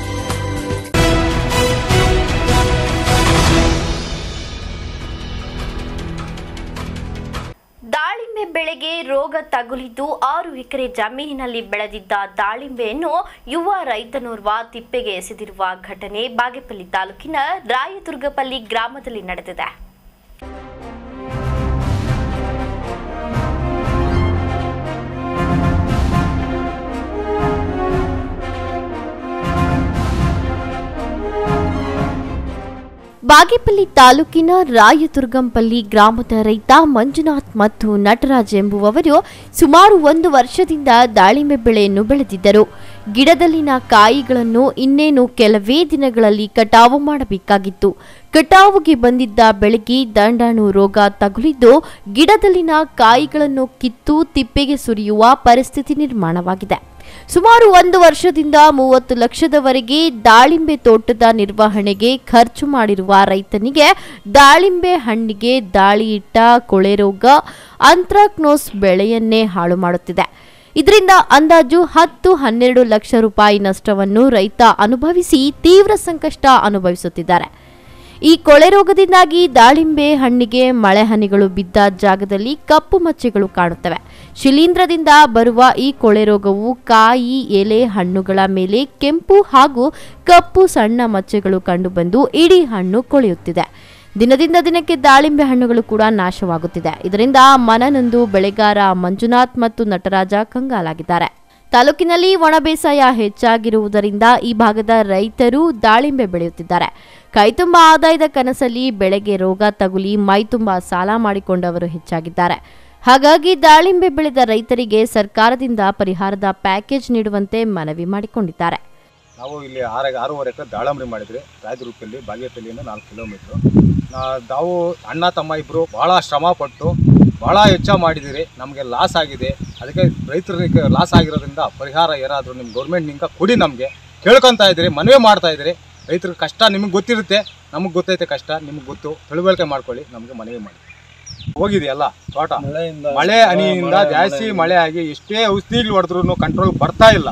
ದಾಳಿಂಬೆ ಬೆಳೆಗೆ ರೋಗ ತಗುಲಿದ್ದು ಆರು ಎಕರೆ ಜಮೀನಿನಲ್ಲಿ ಬೆಳೆದಿದ್ದ ದಾಳಿಂಬೆಯನ್ನು ಯುವ ರೈತನೋರ್ವ ತಿಪ್ಪೆಗೆ ಎಸೆದಿರುವ ಘಟನೆ ಬಾಗೇಪಲ್ಲಿ ತಾಲೂಕಿನ ರಾಯದುರ್ಗಪಲ್ಲಿ ಗ್ರಾಮದಲ್ಲಿ ನಡೆದಿದೆ ಬಾಗೇಪಲ್ಲಿ ತಾಲೂಕಿನ ರಾಯದುರ್ಗಂಪಲ್ಲಿ ಗ್ರಾಮದ ರೈತ ಮಂಜುನಾಥ್ ಮತ್ತು ನಟರಾಜ್ ಎಂಬುವವರು ಸುಮಾರು ಒಂದು ವರ್ಷದಿಂದ ದಾಳಿಂಬೆ ಬೆಳೆಯನ್ನು ಬೆಳೆದಿದ್ದರು ಗಿಡದಲ್ಲಿನ ಕಾಯಿಗಳನ್ನು ಇನ್ನೇನು ಕೆಲವೇ ದಿನಗಳಲ್ಲಿ ಕಟಾವು ಮಾಡಬೇಕಾಗಿತ್ತು ಕಟಾವುಗೆ ಬಂದಿದ್ದ ಬೆಳೆಗೆ ದಂಡಾಣು ರೋಗ ತಗುಲಿದ್ದು ಗಿಡದಲ್ಲಿನ ಕಾಯಿಗಳನ್ನು ಕಿತ್ತು ತಿಪ್ಪೆಗೆ ಸುರಿಯುವ ಪರಿಸ್ಥಿತಿ ನಿರ್ಮಾಣವಾಗಿದೆ ಸುಮಾರು ಒಂದು ವರ್ಷದಿಂದ ಮೂವತ್ತು ಲಕ್ಷದವರೆಗೆ ದಾಳಿಂಬೆ ತೋಟದ ನಿರ್ವಹಣೆಗೆ ಖರ್ಚು ಮಾಡಿರುವ ರೈತನಿಗೆ ದಾಳಿಂಬೆ ಹಣ್ಣಿಗೆ ದಾಳಿ ಇಟ್ಟ ಕೊಳೆ ರೋಗ ಅಂತ್ರಾಕ್ನೋಸ್ ಬೆಳೆಯನ್ನೇ ಹಾಳು ಮಾಡುತ್ತಿದೆ ಇದರಿಂದ ಅಂದಾಜು ಹತ್ತು ಹನ್ನೆರಡು ಲಕ್ಷ ರೂಪಾಯಿ ನಷ್ಟವನ್ನು ರೈತ ಅನುಭವಿಸಿ ತೀವ್ರ ಸಂಕಷ್ಟ ಅನುಭವಿಸುತ್ತಿದ್ದಾರೆ ಈ ಕೊಳೆ ರೋಗದಿಂದಾಗಿ ದಾಳಿಂಬೆ ಹಣ್ಣಿಗೆ ಮಳೆ ಹನಿಗಳು ಬಿದ್ದ ಜಾಗದಲ್ಲಿ ಕಪ್ಪು ಮಚ್ಚೆಗಳು ಕಾಣುತ್ತವೆ ಶಿಲೀಂಧ್ರದಿಂದ ಬರುವ ಈ ಕೊಳೆ ರೋಗವು ಕಾಯಿ ಎಲೆ ಹಣ್ಣುಗಳ ಮೇಲೆ ಕೆಂಪು ಹಾಗೂ ಕಪ್ಪು ಸಣ್ಣ ಮಚ್ಚೆಗಳು ಕಂಡುಬಂದು ಇಡೀ ಹಣ್ಣು ಕೊಳೆಯುತ್ತಿದೆ ದಿನದಿಂದ ದಿನಕ್ಕೆ ದಾಳಿಂಬೆ ಹಣ್ಣುಗಳು ಕೂಡ ನಾಶವಾಗುತ್ತಿದೆ ಇದರಿಂದ ಮನನೊಂದು ಬೆಳೆಗಾರ ಮಂಜುನಾಥ್ ಮತ್ತು ನಟರಾಜ ಕಂಗಾಲಾಗಿದ್ದಾರೆ ತಾಲೂಕಿನಲ್ಲಿ ಒಣ ಬೇಸಾಯ ಹೆಚ್ಚಾಗಿರುವುದರಿಂದ ಈ ಭಾಗದ ರೈತರು ದಾಳಿಂಬೆ ಬೆಳೆಯುತ್ತಿದ್ದಾರೆ ಕೈತುಂಬ ಆದಾಯದ ಕನಸಲ್ಲಿ ಬೆಳೆಗೆ ರೋಗ ತಗುಲಿ ಮೈತುಂಬ ಸಾಲ ಮಾಡಿಕೊಂಡವರು ಹೆಚ್ಚಾಗಿದ್ದಾರೆ ಹಾಗಾಗಿ ದಾಳಿಂಬೆ ಬೆಳೆದ ರೈತರಿಗೆ ಸರ್ಕಾರದಿಂದ ಪರಿಹಾರದ ಪ್ಯಾಕೇಜ್ ನೀಡುವಂತೆ ಮನವಿ ಮಾಡಿಕೊಂಡಿದ್ದಾರೆ ನಾವು ಇಲ್ಲಿ ಆರು ಆರೂವರೆ ಎಕರೆ ದಾಳಂಬರಿ ಮಾಡಿದ್ರಿ ರಾಯದುರ್ಗದಲ್ಲಿ ಬಾಗೇಪಲ್ಲಿಯಿಂದ ನಾಲ್ಕು ಕಿಲೋಮೀಟ್ರು ನಾ- ನಾವು ಅಣ್ಣ ತಮ್ಮ ಇಬ್ಬರು ಭಾಳ ಶ್ರಮ ಪಟ್ಟು ಭಾಳ ವೆಚ್ಚ ಮಾಡಿದ್ದೀರಿ ನಮಗೆ ಲಾಸ್ ಆಗಿದೆ ಅದಕ್ಕೆ ರೈತರಿಗೆ ಲಾಸ್ ಆಗಿರೋದ್ರಿಂದ ಪರಿಹಾರ ಏನಾದರೂ ನಿಮ್ಮ ಗೌರ್ಮೆಂಟ್ನಿಂದ ಕೊಡಿ ನಮಗೆ ಕೇಳ್ಕೊತಾ ಇದ್ದೀರಿ ಮನವಿ ಮಾಡ್ತಾ ಇದ್ದೀರಿ ರೈತರ ಕಷ್ಟ ನಿಮಗೆ ಗೊತ್ತಿರುತ್ತೆ ನಮಗೆ ಗೊತ್ತೈತೆ ಕಷ್ಟ ನಿಮಗೆ ಗೊತ್ತು ತಿಳುವಳಿಕೆ ಮಾಡ್ಕೊಳ್ಳಿ ನಮಗೆ ಮನವಿ ಮಾಡಿ ಹೋಗಿದೆಯಲ್ಲ ತೋಟ ಮಳೆ ಹನಿಯಿಂದ ಜಾಸ್ತಿ ಮಳೆ ಆಗಿ ಎಷ್ಟೇ ಔಷಧಿಗಳು ಹೊಡೆದ್ರು ಕಂಟ್ರೋಲ್ ಬರ್ತಾ ಇಲ್ಲ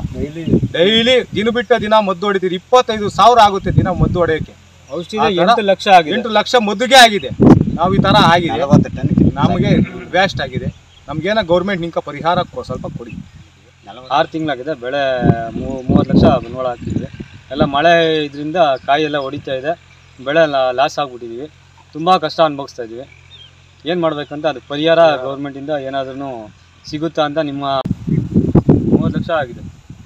ಡೈಲಿ ದಿನ ಬಿಟ್ಟ ದಿನ ಮದ್ದು ಹೊಡಿತೀರಿ ಇಪ್ಪತ್ತೈದು ಸಾವಿರ ಆಗುತ್ತೆ ದಿನ ಮದ್ದು ಹೊಡೆಯೋಕೆ ಔಷಧಿ ಆ ಥರ ಎಂಟು ಲಕ್ಷ ಆಗಿದೆ. ಎಂಟು ಲಕ್ಷ ಮದ್ದುಗೆ ಆಗಿದೆ ನಾವು ಈ ತರ ಆಗಿದೆ ನಮಗೆ ವೇಸ್ಟ್ ಆಗಿದೆ ನಮ್ಗೇನ ಗೌರ್ಮೆಂಟ್ ನಿಂಕ ಪರಿಹಾರ ಕೊ- ಸ್ವಲ್ಪ ಕೊಡಿ ಆರು ತಿಂಗಳಾಗಿದೆ ಬೆಳೆ ಮೂ- ಮೂವತ್ತು ಲಕ್ಷ ಬಂಡವಾಳ ಹಾಕಿದ್ವಿ ಎಲ್ಲ ಮಳೆ ಇದರಿಂದ ಕಾಯಿ ಎಲ್ಲ ಹೊಡಿತಾ ಇದೆ ಬೆಳೆ ಎಲ್ಲ ಲಾಸ್ ಆಗ್ಬಿಟ್ಟಿದ್ದೀವಿ ತುಂಬ ಕಷ್ಟ ಅನುಭವಿಸ್ತಾ ಇದ್ದೀವಿ ಏನು ಮಾಡ್ಬೇಕಂತ ಅದಕ್ಕೆ ಪರಿಹಾರ ಗೌರ್ಮೆಂಟಿಂದ ಏನಾದ್ರೂ ಸಿಗುತ್ತಾ ಅಂತ ನಿಮ್ಮ ಮೂವತ್ತು ಲಕ್ಷ ಆಗಿದೆ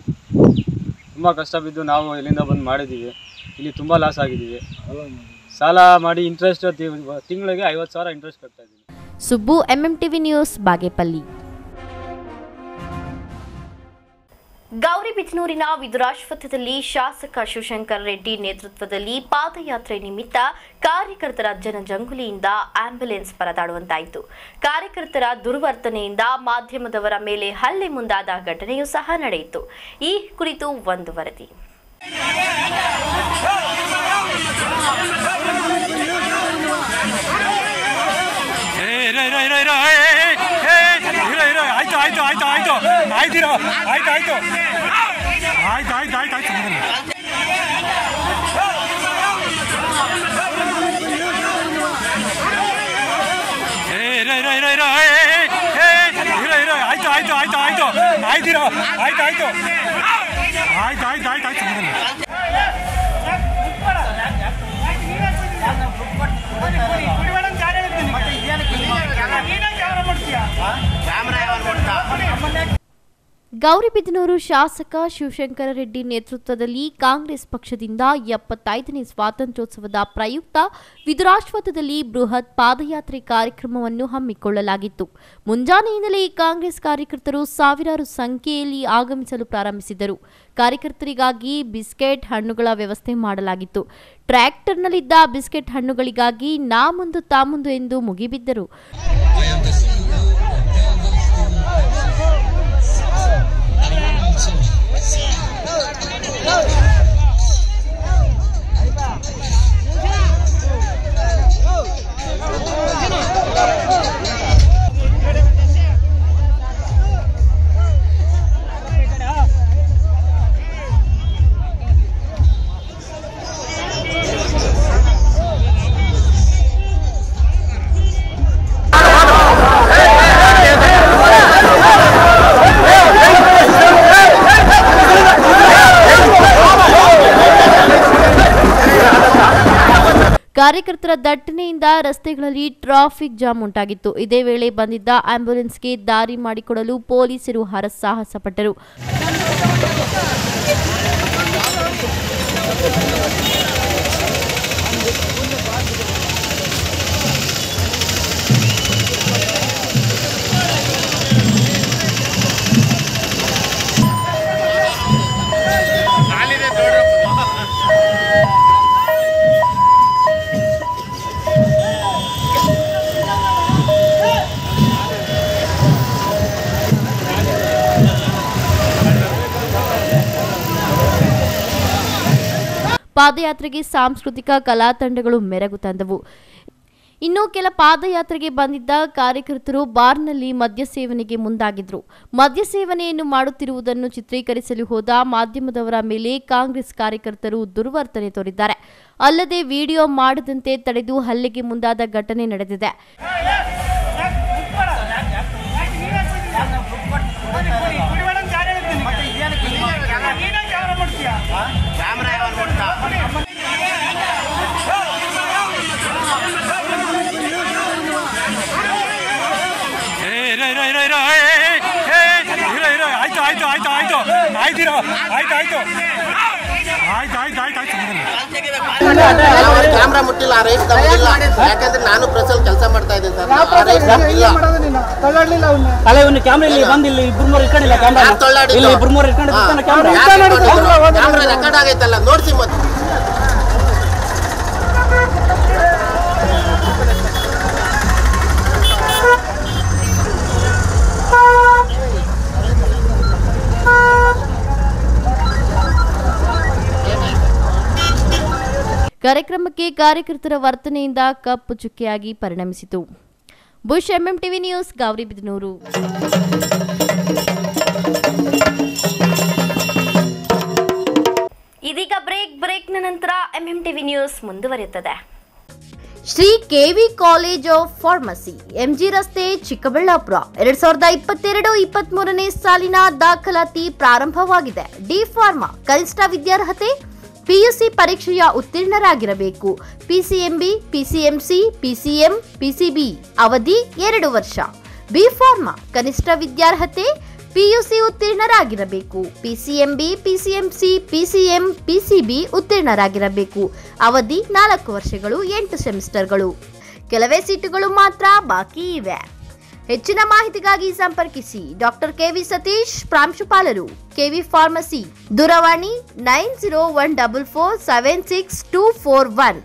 ತುಂಬ ಕಷ್ಟ ಬಿದ್ದು ನಾವು ಇಲ್ಲಿಂದ ಬಂದು ಮಾಡಿದ್ದೀವಿ ಇಲ್ಲಿ ತುಂಬ ಲಾಸ್ ಆಗಿದ್ದೀವಿ ಸಾಲ ಮಾಡಿ ಇಂಟ್ರೆಸ್ಟ್ ತಿಂಗಳಿಗೆ ಐವತ್ತು ಸಾವಿರ ಇಂಟ್ರೆಸ್ಟ್ ಕಟ್ತಾ ಇದ್ದೀವಿ ಸುಬ್ಬು ಎಂಎಂಟಿವಿ ನ್ಯೂಸ್ ಬಾಗೇಪಲ್ಲಿ ಗೌರಿಬಿದನೂರಿನ ವಿದುರಾಶ್ವತ್ಥದಲ್ಲಿ ಶಾಸಕ ಶಿವಶಂಕರ್ ರೆಡ್ಡಿ ನೇತೃತ್ವದಲ್ಲಿ ಪಾದಯಾತ್ರೆ ನಿಮಿತ್ತ ಕಾರ್ಯಕರ್ತರ ಜನಜಂಗುಲಿಯಿಂದ ಆಂಬ್ಯುಲೆನ್ಸ್ ಪರದಾಡುವಂತಾಯಿತು ಕಾರ್ಯಕರ್ತರ ದುರ್ವರ್ತನೆಯಿಂದ ಮಾಧ್ಯಮದವರ ಮೇಲೆ ಹಲ್ಲೆ ಮುಂದಾದ ಘಟನೆಯೂ ಸಹ ನಡೆಯಿತು ಈ ಕುರಿತು ಒಂದು ವರದಿ ಆಯ್ತು ಆಯ್ತು ಆಯ್ತು ಆಯ್ತು ಆಯ್ತಿರೋ ಆಯ್ತು ಆಯ್ತು ಆಯ್ತು ಆಯ್ತು ಆಯ್ತು ಆಯ್ತು ಆಯ್ತು ಆಯ್ತು ಆಯ್ತು ಆಯ್ತು ಆಯ್ತಿರೋ ಆಯ್ತು ಆಯ್ತು ಆಯ್ತು ಆಯ್ತು ಆಯ್ತು ಆಯ್ತು ಗೌರಿಬಿದನೂರು ಶಾಸಕ ಶಿವಶಂಕರ ರೆಡ್ಡಿ ನೇತೃತ್ವದಲ್ಲಿ ಕಾಂಗ್ರೆಸ್ ಪಕ್ಷದಿಂದ ಎಪ್ಪತ್ತೈದನೇ ಸ್ವಾತಂತ್ರ್ಯೋತ್ಸವದ ಪ್ರಯುಕ್ತ ವಿದುರಾಶ್ವತ್ಥದಲ್ಲಿ ಬೃಹತ್ ಪಾದಯಾತ್ರೆ ಕಾರ್ಯಕ್ರಮವನ್ನು ಹಮ್ಮಿಕೊಳ್ಳಲಾಗಿತ್ತು ಮುಂಜಾನೆಯಿಂದಲೇ ಕಾಂಗ್ರೆಸ್ ಕಾರ್ಯಕರ್ತರು ಸಾವಿರಾರು ಸಂಖ್ಯೆಯಲ್ಲಿ ಆಗಮಿಸಲು ಪ್ರಾರಂಭಿಸಿದರು ಕಾರ್ಯಕರ್ತರಿಗಾಗಿ ಬಿಸ್ಕೆಟ್ ಹಣ್ಣುಗಳ ವ್ಯವಸ್ಥೆ ಮಾಡಲಾಗಿತ್ತು ಟ್ರ್ಯಾಕ್ಟರ್ನಲ್ಲಿದ್ದ ಬಿಸ್ಕೆಟ್ ಹಣ್ಣುಗಳಿಗಾಗಿ ನಾ ಮುಂದು ತಾ ಮುಂದು ಎಂದು ಮುಗಿಬಿದ್ದರು ಕಾರ್ಯಕರ್ತರ ದಟ್ಟಣೆಯಿಂದ ರಸ್ತೆಗಳಲ್ಲಿ ಟ್ರಾಫಿಕ್ ಜಾಮ್ ಉಂಟಾಗಿತ್ತು ಇದೇ ವೇಳೆ ಬಂದಿದ್ದ ಆಂಬ್ಯುಲೆನ್ಸ್ಗೆ ದಾರಿ ಮಾಡಿಕೊಡಲು ಪೊಲೀಸರು ಹರಸಾಹಸ ಪಟ್ಟರು ಪಾದಯಾತ್ರೆಗೆ ಸಾಂಸ್ಕೃತಿಕ ಕಲಾ ತಂಡಗಳು ಮೆರಗು ತಂದವು ಇನ್ನು ಕೆಲ ಪಾದಯಾತ್ರೆಗೆ ಬಂದಿದ್ದ ಕಾರ್ಯಕರ್ತರು ಬಾರ್ನಲ್ಲಿ ಮದ್ಯ ಸೇವನೆಗೆ ಮುಂದಾಗಿದ್ರು ಮದ್ಯ ಸೇವನೆಯನ್ನು ಮಾಡುತ್ತಿರುವುದನ್ನು ಚಿತ್ರೀಕರಿಸಲು ಹೋದ ಮಾಧ್ಯಮದವರ ಮೇಲೆ ಕಾಂಗ್ರೆಸ್ ಕಾರ್ಯಕರ್ತರು ದುರ್ವರ್ತನೆ ತೋರಿದ್ದಾರೆ ಅಲ್ಲದೆ ವಿಡಿಯೋ ಮಾಡದಂತೆ ತಡೆದು ಹಲ್ಲೆಗೆ ಮುಂದಾದ ಘಟನೆ ನಡೆದಿದೆ ಏ, ಇರೋ, ಇರೋ, ಇರೋ, ಇರೋ, ಏ, ಏ, ಏ, ಇರೋ, ಇರೋ, ಆಯ್ತು ಆಯ್ತು ಆಯ್ತು ಆಯ್ತು ಆಯ್ತಿರೋ ಆಯ್ತು ಆಯ್ತು ಆಯ್ತು ಆಯ್ತು ಆಯ್ತು ಆಯ್ತು ಕ್ಯಾಮ್ರಾ ಮುಟ್ಟಿಲ್ಲ ಆ ರೈಟ್ ಇಲ್ಲ ಯಾಕಂದ್ರೆ ನಾನು ಪ್ರೆಸಲ್ಲಿ ಕೆಲಸ ಮಾಡ್ತಾ ಇದ್ದೀನಿ ಸರ್ ಆ ರೈಟ್ ಇಲ್ಲ ಅಲ್ಲ ಇವನು ಕ್ಯಾಮ್ರಾ ಇಲ್ಲಿ ಬಂದು ಇಲ್ಲಿ ಇಬ್ರು ಮೂರು ಇಟ್ಕೊಂಡಿಲ್ಲ ಕ್ಯಾಮ್ರಾ ಯಾರ್ ತೊಳ್ಳಾಡಿದ್ದು? ಇಲ್ಲಿ ಇಬ್ರು ಮೂರು ಇಟ್ಕೊಂಡಿರ್ತಾನೆ ಕ್ಯಾಮ್ರಾ ಯಾರ್ ಇಟ್ಕೊಂಡಿದ್ರು? ಕ್ಯಾಮ್ರಾ ರೆಕಾರ್ಡ್ ಆಗೈತಲ್ಲ ನೋಡ್ಸಿ ಮತ್ತೆ ಕಾರ್ಯಕ್ರಮಕ್ಕೆ ಕಾರ್ಯಕರ್ತರ ವರ್ತನೆಯಿಂದ ಕಪ್ಪು ಚುಕ್ಕೆಯಾಗಿ ಪರಿಣಮಿಸಿತು ಬುಷ್ ಎಂಎಂಟಿವಿ ನ್ಯೂಸ್ ಗೌರಿಬಿದನೂರು ಇದೀಗ ಬ್ರೇಕ್ ಬ್ರೇಕ್ನ ನಂತರ ಎಂಎಂ ಟಿವಿ ನ್ಯೂಸ್ ಮುಂದುವರಿಯುತ್ತದೆ Shri KV college of pharmacy MG ರಸ್ತೆ ಚಿಕ್ಕಬಳ್ಳಾಪುರ ಎರಡ್ ಸಾವಿರದ ಇಪ್ಪತ್ತೆರಡು ಇಪ್ಪತ್ತ್ ಮೂರನೇ ಸಾಲಿನ ದಾಖಲಾತಿ ಪ್ರಾರಂಭವಾಗಿದೆ ಡಿ ಫಾರ್ಮಾ ಕನಿಷ್ಠ ವಿದ್ಯಾರ್ಹತೆ ಪಿಯುಸಿ ಪರೀಕ್ಷೆಯ ಉತ್ತೀರ್ಣರಾಗಿರಬೇಕು ಪಿಸಿಎಂಬಿ ಪಿಸಿಎಂಸಿ ಪಿಸಿಎಂ ಪಿಸಿಬಿ ಅವಧಿ ಎರಡು ವರ್ಷ ಬಿ ಫಾರ್ಮಾ ಕನಿಷ್ಠ ವಿದ್ಯಾರ್ಹತೆ ಪಿಯುಸಿ ಉತ್ತೀರ್ಣರಾಗಿರಬೇಕು ಪಿಸಿಎಂಬಿ ಪಿಸಿಎಂಸಿ ಪಿಸಿಎಂ ಪಿಸಿಬಿ ಉತ್ತೀರ್ಣರಾಗಿರಬೇಕು ಅವಧಿ ನಾಲ್ಕು ವರ್ಷಗಳು ಎಂಟು ಸೆಮಿಸ್ಟರ್ಗಳು ಕೆಲವೇ ಸೀಟುಗಳು ಮಾತ್ರ ಬಾಕಿ ಇವೆ ಹೆಚ್ಚಿನ ಮಾಹಿತಿಗಾಗಿ ಸಂಪರ್ಕಿಸಿ ಡಾಕ್ಟರ್ ಕೆವಿ ಸತೀಶ್ ಪ್ರಾಂಶುಪಾಲರು ಕೆವಿ ಫಾರ್ಮಸಿ ದೂರವಾಣಿ nine zero one double four seven six two four one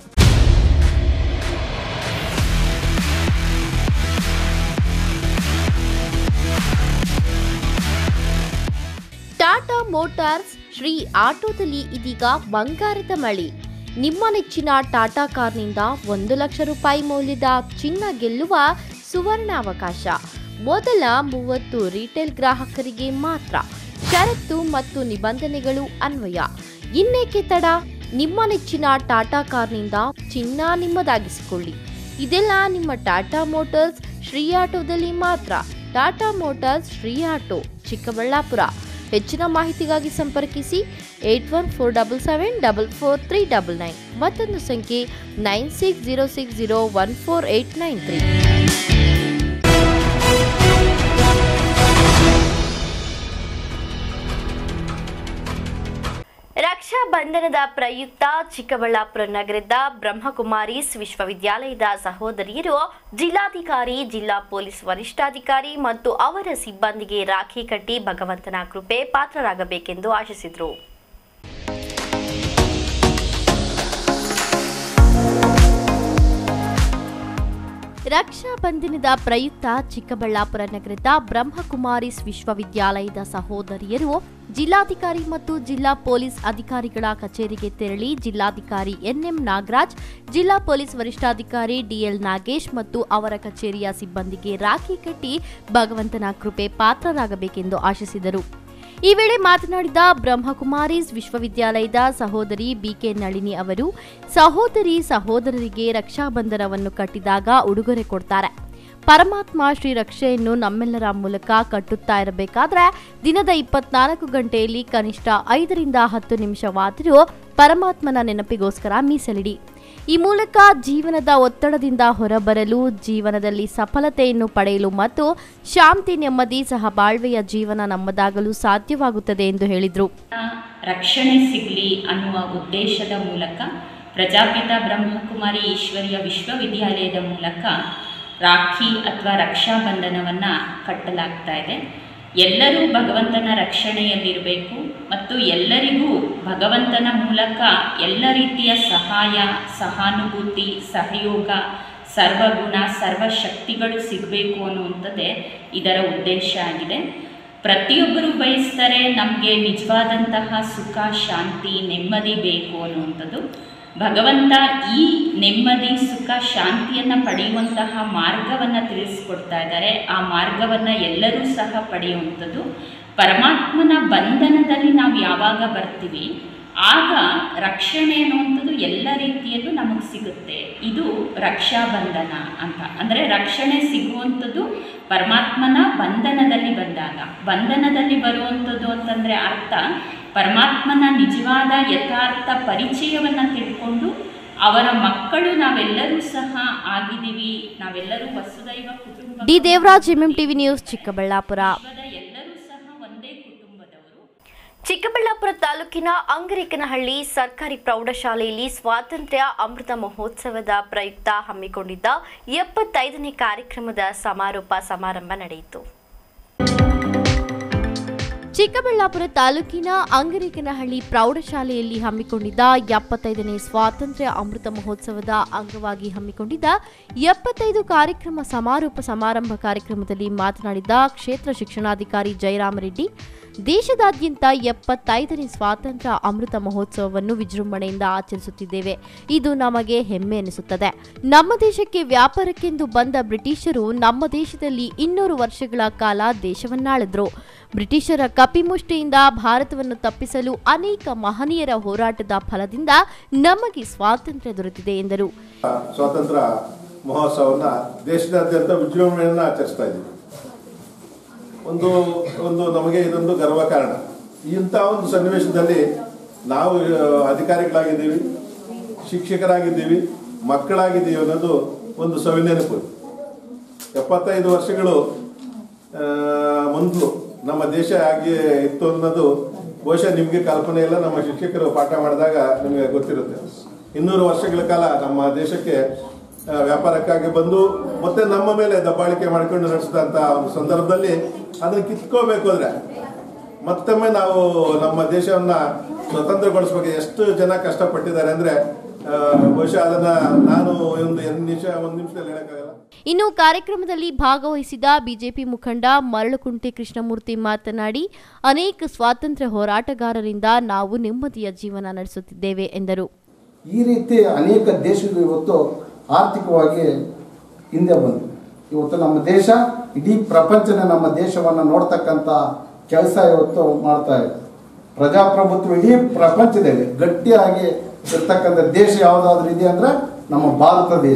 Tata motors Shri ಆಟೋದಲ್ಲಿ ಇದೀಗ ಬಂಗಾರದ ಮಳೆ ನಿಮ್ಮ ನೆಚ್ಚಿನ ಟಾಟಾ ಕಾರ್ನಿಂದ ಒಂದು ಲಕ್ಷ ರೂಪಾಯಿ ಮೌಲ್ಯದ ಚಿನ್ನ ಗೆಲ್ಲುವ ಸುವರ್ಣಾವಕಾಶ ಮೊದಲ ಮೂವತ್ತು ರಿಟೇಲ್ ಗ್ರಾಹಕರಿಗೆ ಮಾತ್ರ ಷರತ್ತು ಮತ್ತು ನಿಬಂಧನೆಗಳು ಅನ್ವಯ ಇನ್ನೇಕೆ ತಡ ನಿಮ್ಮ ನೆಚ್ಚಿನ ಟಾಟಾ ಕಾರ್ನಿಂದ ಚಿನ್ನ ನಿಮ್ಮದಾಗಿಸಿಕೊಳ್ಳಿ ಇದೆಲ್ಲ ನಿಮ್ಮ ಟಾಟಾ ಮೋಟಾರ್ಸ್ ಶ್ರೀ ಆಟೋದಲ್ಲಿ ಮಾತ್ರ ಟಾಟಾ ಮೋಟಾರ್ಸ್ ಶ್ರೀ ಆಟೋ ಚಿಕ್ಕಬಳ್ಳಾಪುರ ಹೆಚ್ಚಿನ ಮಾಹಿತಿಗಾಗಿ ಸಂಪರ್ಕಿಸಿ eight one four double seven double four three double nine ಮತ್ತೊಂದು ಸಂಖ್ಯೆ nine six zero six zero one four eight nine three ರಕ್ಷಾ ಬಂಧನದ ಪ್ರಯುಕ್ತ ಚಿಕ್ಕಬಳ್ಳಾಪುರ ನಗರದ ಬ್ರಹ್ಮಕುಮಾರೀಸ್ ವಿಶ್ವವಿದ್ಯಾಲಯದ ಸಹೋದರಿಯರು ಜಿಲ್ಲಾಧಿಕಾರಿ ಜಿಲ್ಲಾ ಪೊಲೀಸ್ ವರಿಷ್ಠಾಧಿಕಾರಿ ಮತ್ತು ಅವರ ಸಿಬ್ಬಂದಿಗೆ ರಾಖಿ ಕಟ್ಟಿ ಭಗವಂತನ ಕೃಪೆ ಪಾತ್ರರಾಗಬೇಕೆಂದು ಆಶಿಸಿದರು ರಕ್ಷಾ ಬಂಧನದ ಪ್ರಯುಕ್ತ ಚಿಕ್ಕಬಳ್ಳಾಪುರ ನಗರದ ಬ್ರಹ್ಮಕುಮಾರೀಸ್ ವಿಶ್ವವಿದ್ಯಾಲಯದ ಸಹೋದರಿಯರು ಜಿಲ್ಲಾಧಿಕಾರಿ ಮತ್ತು ಜಿಲ್ಲಾ ಪೊಲೀಸ್ ಅಧಿಕಾರಿಗಳ ಕಚೇರಿಗೆ ತೆರಳಿ ಜಿಲ್ಲಾಧಿಕಾರಿ ಎನ್ಎಂ ನಾಗರಾಜ್ ಜಿಲ್ಲಾ ಪೊಲೀಸ್ ವರಿಷ್ಠಾಧಿಕಾರಿ ಡಿಎಲ್ ನಾಗೇಶ್ ಮತ್ತು ಅವರ ಕಚೇರಿಯ ಸಿಬ್ಬಂದಿಗೆ ರಾಖಿ ಕಟ್ಟಿ ಭಗವಂತನ ಕೃಪೆ ಪಾತ್ರರಾಗಬೇಕೆಂದು ಆಶಿಸಿದರು ಈ ವೇಳೆ ಮಾತನಾಡಿದ ಬ್ರಹ್ಮಕುಮಾರೀಸ್ ವಿಶ್ವವಿದ್ಯಾಲಯದ ಸಹೋದರಿ ಬಿಕೆ ನಳಿನಿ ಅವರು ಸಹೋದರಿ ಸಹೋದರರಿಗೆ ರಕ್ಷಾಬಂಧನವನ್ನು ಕಟ್ಟಿದಾಗ ಉಡುಗೊರೆ ಕೊಡ್ತಾರೆ ಪರಮಾತ್ಮ ಶ್ರೀ ರಕ್ಷೆಯನ್ನು ನಮ್ಮೆಲ್ಲರ ಮೂಲಕ ಕಟ್ಟುತ್ತಾ ಇರಬೇಕಾದ್ರೆ ದಿನದ ಇಪ್ಪತ್ನಾಲ್ಕು ಗಂಟೆಯಲ್ಲಿ ಕನಿಷ್ಠ ಐದರಿಂದ ಹತ್ತು ನಿಮಿಷವಾದರೂ ಪರಮಾತ್ಮನ ನೆನಪಿಗೋಸ್ಕರ ಮೀಸಲಿಡಿ ಈ ಮೂಲಕ ಜೀವನದ ಒತ್ತಡದಿಂದ ಹೊರಬರಲು ಜೀವನದಲ್ಲಿ ಸಫಲತೆಯನ್ನು ಪಡೆಯಲು ಮತ್ತು ಶಾಂತಿ ನೆಮ್ಮದಿ ಸಹಬಾಳ್ವೆಯ ಜೀವನ ನಮ್ಮದಾಗಲು ಸಾಧ್ಯವಾಗುತ್ತದೆ ಎಂದು ಹೇಳಿದರು ರಕ್ಷಣೆ ಸಿಗಲಿ ಅನ್ನುವ ಉದ್ದೇಶದ ಮೂಲಕ ಪ್ರಜಾಪಿತ ಬ್ರಹ್ಮಕುಮಾರಿ ಈಶ್ವರಿಯ ವಿಶ್ವವಿದ್ಯಾಲಯದ ಮೂಲಕ ರಾಖಿ ಅಥವಾ ರಕ್ಷಾಬಂಧನವನ್ನು ಕಟ್ಟಲಾಗ್ತಾ ಇದೆ ಎಲ್ಲರೂ ಭಗವಂತನ ರಕ್ಷಣೆಯಲ್ಲಿರಬೇಕು ಮತ್ತು ಎಲ್ಲರಿಗೂ ಭಗವಂತನ ಮೂಲಕ ಎಲ್ಲ ರೀತಿಯ ಸಹಾಯ ಸಹಾನುಭೂತಿ ಸಹಯೋಗ ಸರ್ವಗುಣ ಸರ್ವಶಕ್ತಿಗಳು ಸಿಗಬೇಕು ಅನ್ನುವಂಥದ್ದೇ ಇದರ ಉದ್ದೇಶ ಆಗಿದೆ ಪ್ರತಿಯೊಬ್ಬರು ಬಯಸ್ತಾರೆ ನಮಗೆ ನಿಜವಾದಂತಹ ಸುಖ ಶಾಂತಿ ನೆಮ್ಮದಿ ಬೇಕು ಅನ್ನುವಂಥದ್ದು ಭಗವಂತ ಈ ನೆಮ್ಮದಿ ಸುಖ ಶಾಂತಿಯನ್ನು ಪಡೆಯುವಂತಹ ಮಾರ್ಗವನ್ನು ತಿಳಿಸ್ಕೊಡ್ತಾ ಇದ್ದಾರೆ ಆ ಮಾರ್ಗವನ್ನು ಎಲ್ಲರೂ ಸಹ ಪಡೆಯುವಂಥದ್ದು ಪರಮಾತ್ಮನ ಬಂಧನದಲ್ಲಿ ನಾವು ಯಾವಾಗ ಬರ್ತೀವಿ ಆಗ ರಕ್ಷಣೆ ಅನ್ನುವಂಥದ್ದು ಎಲ್ಲ ರೀತಿಯಲ್ಲೂ ನಮಗೆ ಸಿಗುತ್ತೆ ಇದು ರಕ್ಷಾಬಂಧನ ಅಂತ ಅಂದರೆ ರಕ್ಷಣೆ ಸಿಗುವಂಥದ್ದು ಪರಮಾತ್ಮನ ಬಂಧನದಲ್ಲಿ ಬಂದಾಗ ಬಂಧನದಲ್ಲಿ ಬರುವಂಥದ್ದು ಅಂತಂದರೆ ಅರ್ಥ ಪರಮಾತ್ಮನ ನಿಜವಾದ ಯಥಾರ್ಥ ಪರಿಚಯವನ್ನು ತಿಳ್ಕೊಂಡು ಅವರ ಮಕ್ಕಳು ನಾವೆಲ್ಲರೂ ಸಹ ಆಗಿದ್ದೀವಿ ನಾವೆಲ್ಲರೂ ವಸುದೈವ ಕುಟುಂಬ D Devaraj MM TV news Chikkaballapura ಎಲ್ಲರೂ ಸಹ ಒಂದೇ ಕುಟುಂಬದವರು ಚಿಕ್ಕಬಳ್ಳಾಪುರ ತಾಲೂಕಿನ ಅಂಗರಿಕನಹಳ್ಳಿ ಸರ್ಕಾರಿ ಪ್ರೌಢಶಾಲೆಯಲ್ಲಿ ಸ್ವಾತಂತ್ರ್ಯ ಅಮೃತ ಮಹೋತ್ಸವದ ಪ್ರಯುಕ್ತ ಹಮ್ಮಿಕೊಂಡಿದ್ದ ಎಪ್ಪತ್ತೈದನೇ ಕಾರ್ಯಕ್ರಮದ ಸಮಾರೋಪ ಸಮಾರಂಭ ನಡೆಯಿತು ಚಿಕ್ಕಬಳ್ಳಾಪುರ ತಾಲೂಕಿನ ಅಂಗರಿಕನಹಳ್ಳಿ ಪ್ರೌಢಶಾಲೆಯಲ್ಲಿ ಹಮ್ಮಿಕೊಂಡಿದ್ದ ಎಪ್ಪತ್ತೈದನೇ ಸ್ವಾತಂತ್ರ್ಯ ಅಮೃತ ಮಹೋತ್ಸವದ ಅಂಗವಾಗಿ ಹಮ್ಮಿಕೊಂಡಿದ್ದ ಎಪ್ಪತ್ತೈದು ಕಾರ್ಯಕ್ರಮ ಸಮಾರೋಪ ಸಮಾರಂಭ ಕಾರ್ಯಕ್ರಮದಲ್ಲಿ ಮಾತನಾಡಿದ ಕ್ಷೇತ್ರ ಶಿಕ್ಷಣಾಧಿಕಾರಿ ಜಯರಾಮರೆಡ್ಡಿ ದೇಶದಾದ್ಯಂತ ಎಪ್ಪತ್ತೈದನೇ ಸ್ವಾತಂತ್ರ್ಯ ಅಮೃತ ಮಹೋತ್ಸವವನ್ನು ವಿಜೃಂಭಣೆಯಿಂದ ಆಚರಿಸುತ್ತಿದ್ದೇವೆ ಇದು ನಮಗೆ ಹೆಮ್ಮೆ ಎನಿಸುತ್ತದೆ ನಮ್ಮ ದೇಶಕ್ಕೆ ವ್ಯಾಪಾರಕ್ಕೆಂದು ಬಂದ ಬ್ರಿಟಿಷರು ನಮ್ಮ ದೇಶದಲ್ಲಿ ಇನ್ನೂರು ವರ್ಷಗಳ ಕಾಲ ದೇಶವನ್ನಾಳಿದ್ರು ಬ್ರಿಟಿಷರ ಕಪಿಮುಷ್ಟಿಯಿಂದ ಭಾರತವನ್ನು ತಪ್ಪಿಸಲು ಅನೇಕ ಮಹನೀಯರ ಹೋರಾಟದ ಫಲದಿಂದ ನಮಗೆ ಸ್ವಾತಂತ್ರ್ಯ ದೊರೆತಿದೆ ಎಂದರು ಸ್ವಾತಂತ್ರ್ಯ ಮಹೋತ್ಸವವನ್ನು ದೇಶದಾದ್ಯಂತ ವಿಜೃಂಭಣೆಯನ್ನು ಆಚರಿಸ್ತಾ ಇದ್ದೀವಿ ಒಂದು ಒಂದು ನಮಗೆ ಇದೊಂದು ಗರ್ವ ಕಾರಣ ಇಂಥ ಒಂದು ಸನ್ನಿವೇಶದಲ್ಲಿ ನಾವು ಆ, ಅಧಿಕಾರಿಗಳಾಗಿದ್ದೀವಿ ಶಿಕ್ಷಕರಾಗಿದ್ದೀವಿ ಮಕ್ಕಳಾಗಿದ್ದೀವಿ ಅನ್ನೋದು ಒಂದು ಸವಿನೆನಪು ಎಪ್ಪತ್ತೈದು ವರ್ಷಗಳು ಆ, ಮೊದಲು ನಮ್ಮ ದೇಶ ಹಾಗೆ ಇತ್ತು ಅನ್ನೋದು ಬಹುಶಃ ನಿಮಗೆ ಕಲ್ಪನೆ ಇಲ್ಲ ನಮ್ಮ ಶಿಕ್ಷಕರು ಪಾಠ ಮಾಡಿದಾಗ ನಿಮಗೆ ಗೊತ್ತಿರುತ್ತೆ ಇನ್ನೂರು ವರ್ಷಗಳ ಕಾಲ ನಮ್ಮ ದೇಶಕ್ಕೆ ಆ, ವ್ಯಾಪಾರಕ್ಕಾಗಿ ಬಂದು ಮತ್ತೆ ನಮ್ಮ ಮೇಲೆ ದಬ್ಬಾಳಿಕೆ ಮಾಡಿಕೊಂಡು ನಡೆಸಿದಂಥ ಒಂದು ಸಂದರ್ಭದಲ್ಲಿ ಅದನ್ನು ಕಿತ್ಕೋಬೇಕು ಅಂದ್ರೆ ಮತ್ತೊಮ್ಮೆ ನಾವು ನಮ್ಮ ದೇಶವನ್ನ ಸ್ವತಂತ್ರಗೊಳಿಸ್ಬೇಕು ಎಷ್ಟು ಜನ ಕಷ್ಟಪಟ್ಟಿದ್ದಾರೆ ಅಂದ್ರೆ ಆ, ಬಹುಶಃ ಅದನ್ನ ನಾನು ಒಂದು ಎರಡು ನಿಮಿಷ ಒಂದು ನಿಮಿಷದಲ್ಲಿ ಹೇಳಕ್ಕಾಗಲ್ಲ ಇನ್ನು ಕಾರ್ಯಕ್ರಮದಲ್ಲಿ ಭಾಗವಹಿಸಿದ ಬಿಜೆಪಿ ಮುಖಂಡ ಮರಳುಕುಂಟೆ ಕೃಷ್ಣಮೂರ್ತಿ ಮಾತನಾಡಿ ಅನೇಕ ಸ್ವಾತಂತ್ರ್ಯ ಹೋರಾಟಗಾರರಿಂದ ನಾವು ನೆಮ್ಮದಿಯ ಜೀವನ ನಡೆಸುತ್ತಿದ್ದೇವೆ ಎಂದರು ಈ ರೀತಿ ಅನೇಕ ದೇಶಗಳು ಇವತ್ತು ಆರ್ಥಿಕವಾಗಿ ಹಿಂದೆ ಬಂದಿವೆ ಇವತ್ತು ನಮ್ಮ ದೇಶ ಇಡೀ ಪ್ರಪಂಚನೇ ನಮ್ಮ ದೇಶವನ್ನು ನೋಡ್ತಕ್ಕಂಥ ಕೆಲಸ ಇವತ್ತು ಮಾಡ್ತಾ ಇದೆ ಪ್ರಜಾಪ್ರಭುತ್ವ ಇಡೀ ಪ್ರಪಂಚದಲ್ಲಿ ಗಟ್ಟಿಯಾಗಿ ಇರ್ತಕ್ಕಂಥ ದೇಶ ಯಾವುದಾದ್ರೂ ಇದೆ ಅಂದರೆ ನಮ್ಮ ಭಾರತ ದೇಶ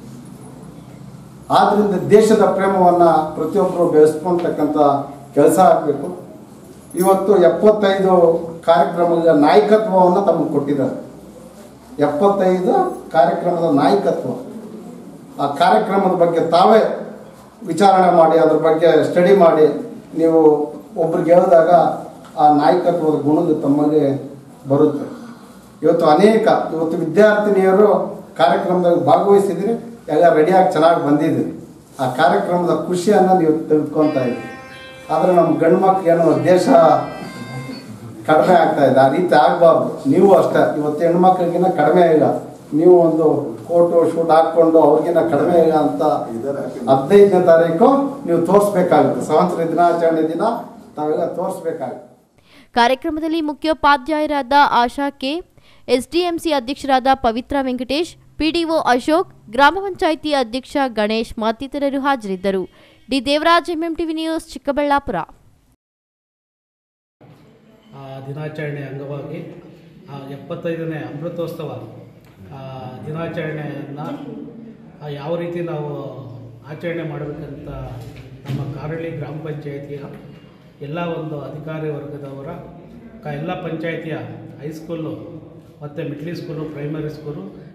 ಆದ್ರಿಂದ ದೇಶದ ಪ್ರೇಮವನ್ನು ಪ್ರತಿಯೊಬ್ಬರು ಬೆಳೆಸ್ಕೊಳ್ತಕ್ಕಂಥ ಕೆಲಸ ಆಗಬೇಕು ಇವತ್ತು ಎಪ್ಪತ್ತೈದು ಕಾರ್ಯಕ್ರಮದ ನಾಯಕತ್ವವನ್ನು ತಮಗೆ ಕೊಟ್ಟಿದ್ದಾರೆ ಎಪ್ಪತ್ತೈದು ಕಾರ್ಯಕ್ರಮದ ನಾಯಕತ್ವ ಆ ಕಾರ್ಯಕ್ರಮದ ಬಗ್ಗೆ ತಾವೇ ವಿಚಾರಣೆ ಮಾಡಿ ಅದ್ರ ಬಗ್ಗೆ ಸ್ಟಡಿ ಮಾಡಿ ನೀವು ಒಬ್ರಿಗೆ ಹೇಳಿದಾಗ ಆ ನಾಯಕತ್ವದ ಗುಣಗಳು ತಮಗೆ ಬರುತ್ತೆ ಇವತ್ತು ಅನೇಕ ಇವತ್ತು ವಿದ್ಯಾರ್ಥಿನಿಯರು ಕಾರ್ಯಕ್ರಮದಾಗ ಭಾಗವಹಿಸಿದ್ರಿ ಎಲ್ಲ ರೆಡಿಯಾಗಿ ಚೆನ್ನಾಗಿ ಬಂದಿದ್ದೀರಿ ಆ ಕಾರ್ಯಕ್ರಮದ ಖುಷಿಯನ್ನು ನೀವು ತೆಗೆದುಕೊತಾ ಇದ್ದೀರಿ ಆದರೆ ನಮ್ಮ ಗಂಡು ಮಕ್ಳಿಗೆ ಏನೋ ದೇಶ ಕಡಿಮೆ ಆಗ್ತಾ ಇದೆ ಆ ರೀತಿ ಆಗಬಾರ್ದು ನೀವು ಅಷ್ಟೇ ಇವತ್ತು ಹೆಣ್ಮಕ್ಳಿಗಿನ್ನ ಕಡಿಮೆ ಇಲ್ಲ ನೀವು ಒಂದು ಕೋಟು ಶೂಟ್ ಹಾಕ್ಕೊಂಡು ಅವ್ರಿಗಿನ್ನ ಕಡಿಮೆ ಇಲ್ಲ ಅಂತ ಹದಿನೈದನೇ ತಾರೀಕು ನೀವು ತೋರಿಸ್ಬೇಕಾಗುತ್ತೆ ಸ್ವಾತಂತ್ರ್ಯ ದಿನಾಚರಣೆ ದಿನ ತಾವೆಲ್ಲ ತೋರಿಸ್ಬೇಕಾಗುತ್ತೆ ಕಾರ್ಯಕ್ರಮದಲ್ಲಿ ಮುಖ್ಯೋಪಾಧ್ಯಾಯರಾದ ಆಶಾ ಕೆ ಎಸ್ಡಿಎಂಸಿ ಅಧ್ಯಕ್ಷರಾದ ಪವಿತ್ರ ವೆಂಕಟೇಶ್ ಪಿಡಿಒ ಅಶೋಕ್ ಗ್ರಾಮ ಪಂಚಾಯಿತಿ ಅಧ್ಯಕ್ಷ ಗಣೇಶ್ ಮತ್ತಿತರರು ಹಾಜರಿದ್ದರು D Devaraj MMTV news Chikkaballapura ಆ ದಿನಾಚರಣೆ ಅಂಗವಾಗಿ ಆ ಎಪ್ಪತ್ತೈದನೇ ಅಮೃತೋತ್ಸವ ಆ ದಿನಾಚರಣೆಯನ್ನು ಯಾವ ರೀತಿ ನಾವು ಆಚರಣೆ ಮಾಡಬೇಕಂತ ನಮ್ಮ ಕಾರಳಿ ಗ್ರಾಮ ಪಂಚಾಯಿತಿಯ ಎಲ್ಲ ಒಂದು ಅಧಿಕಾರಿ ವರ್ಗದವರ ಕ ಎಲ್ಲ ಪಂಚಾಯಿತಿಯ ಹೈಸ್ಕೂಲು ಮತ್ತು ಮಿಡ್ಲಿ ಸ್ಕೂಲು ಪ್ರೈಮರಿ ಸ್ಕೂಲು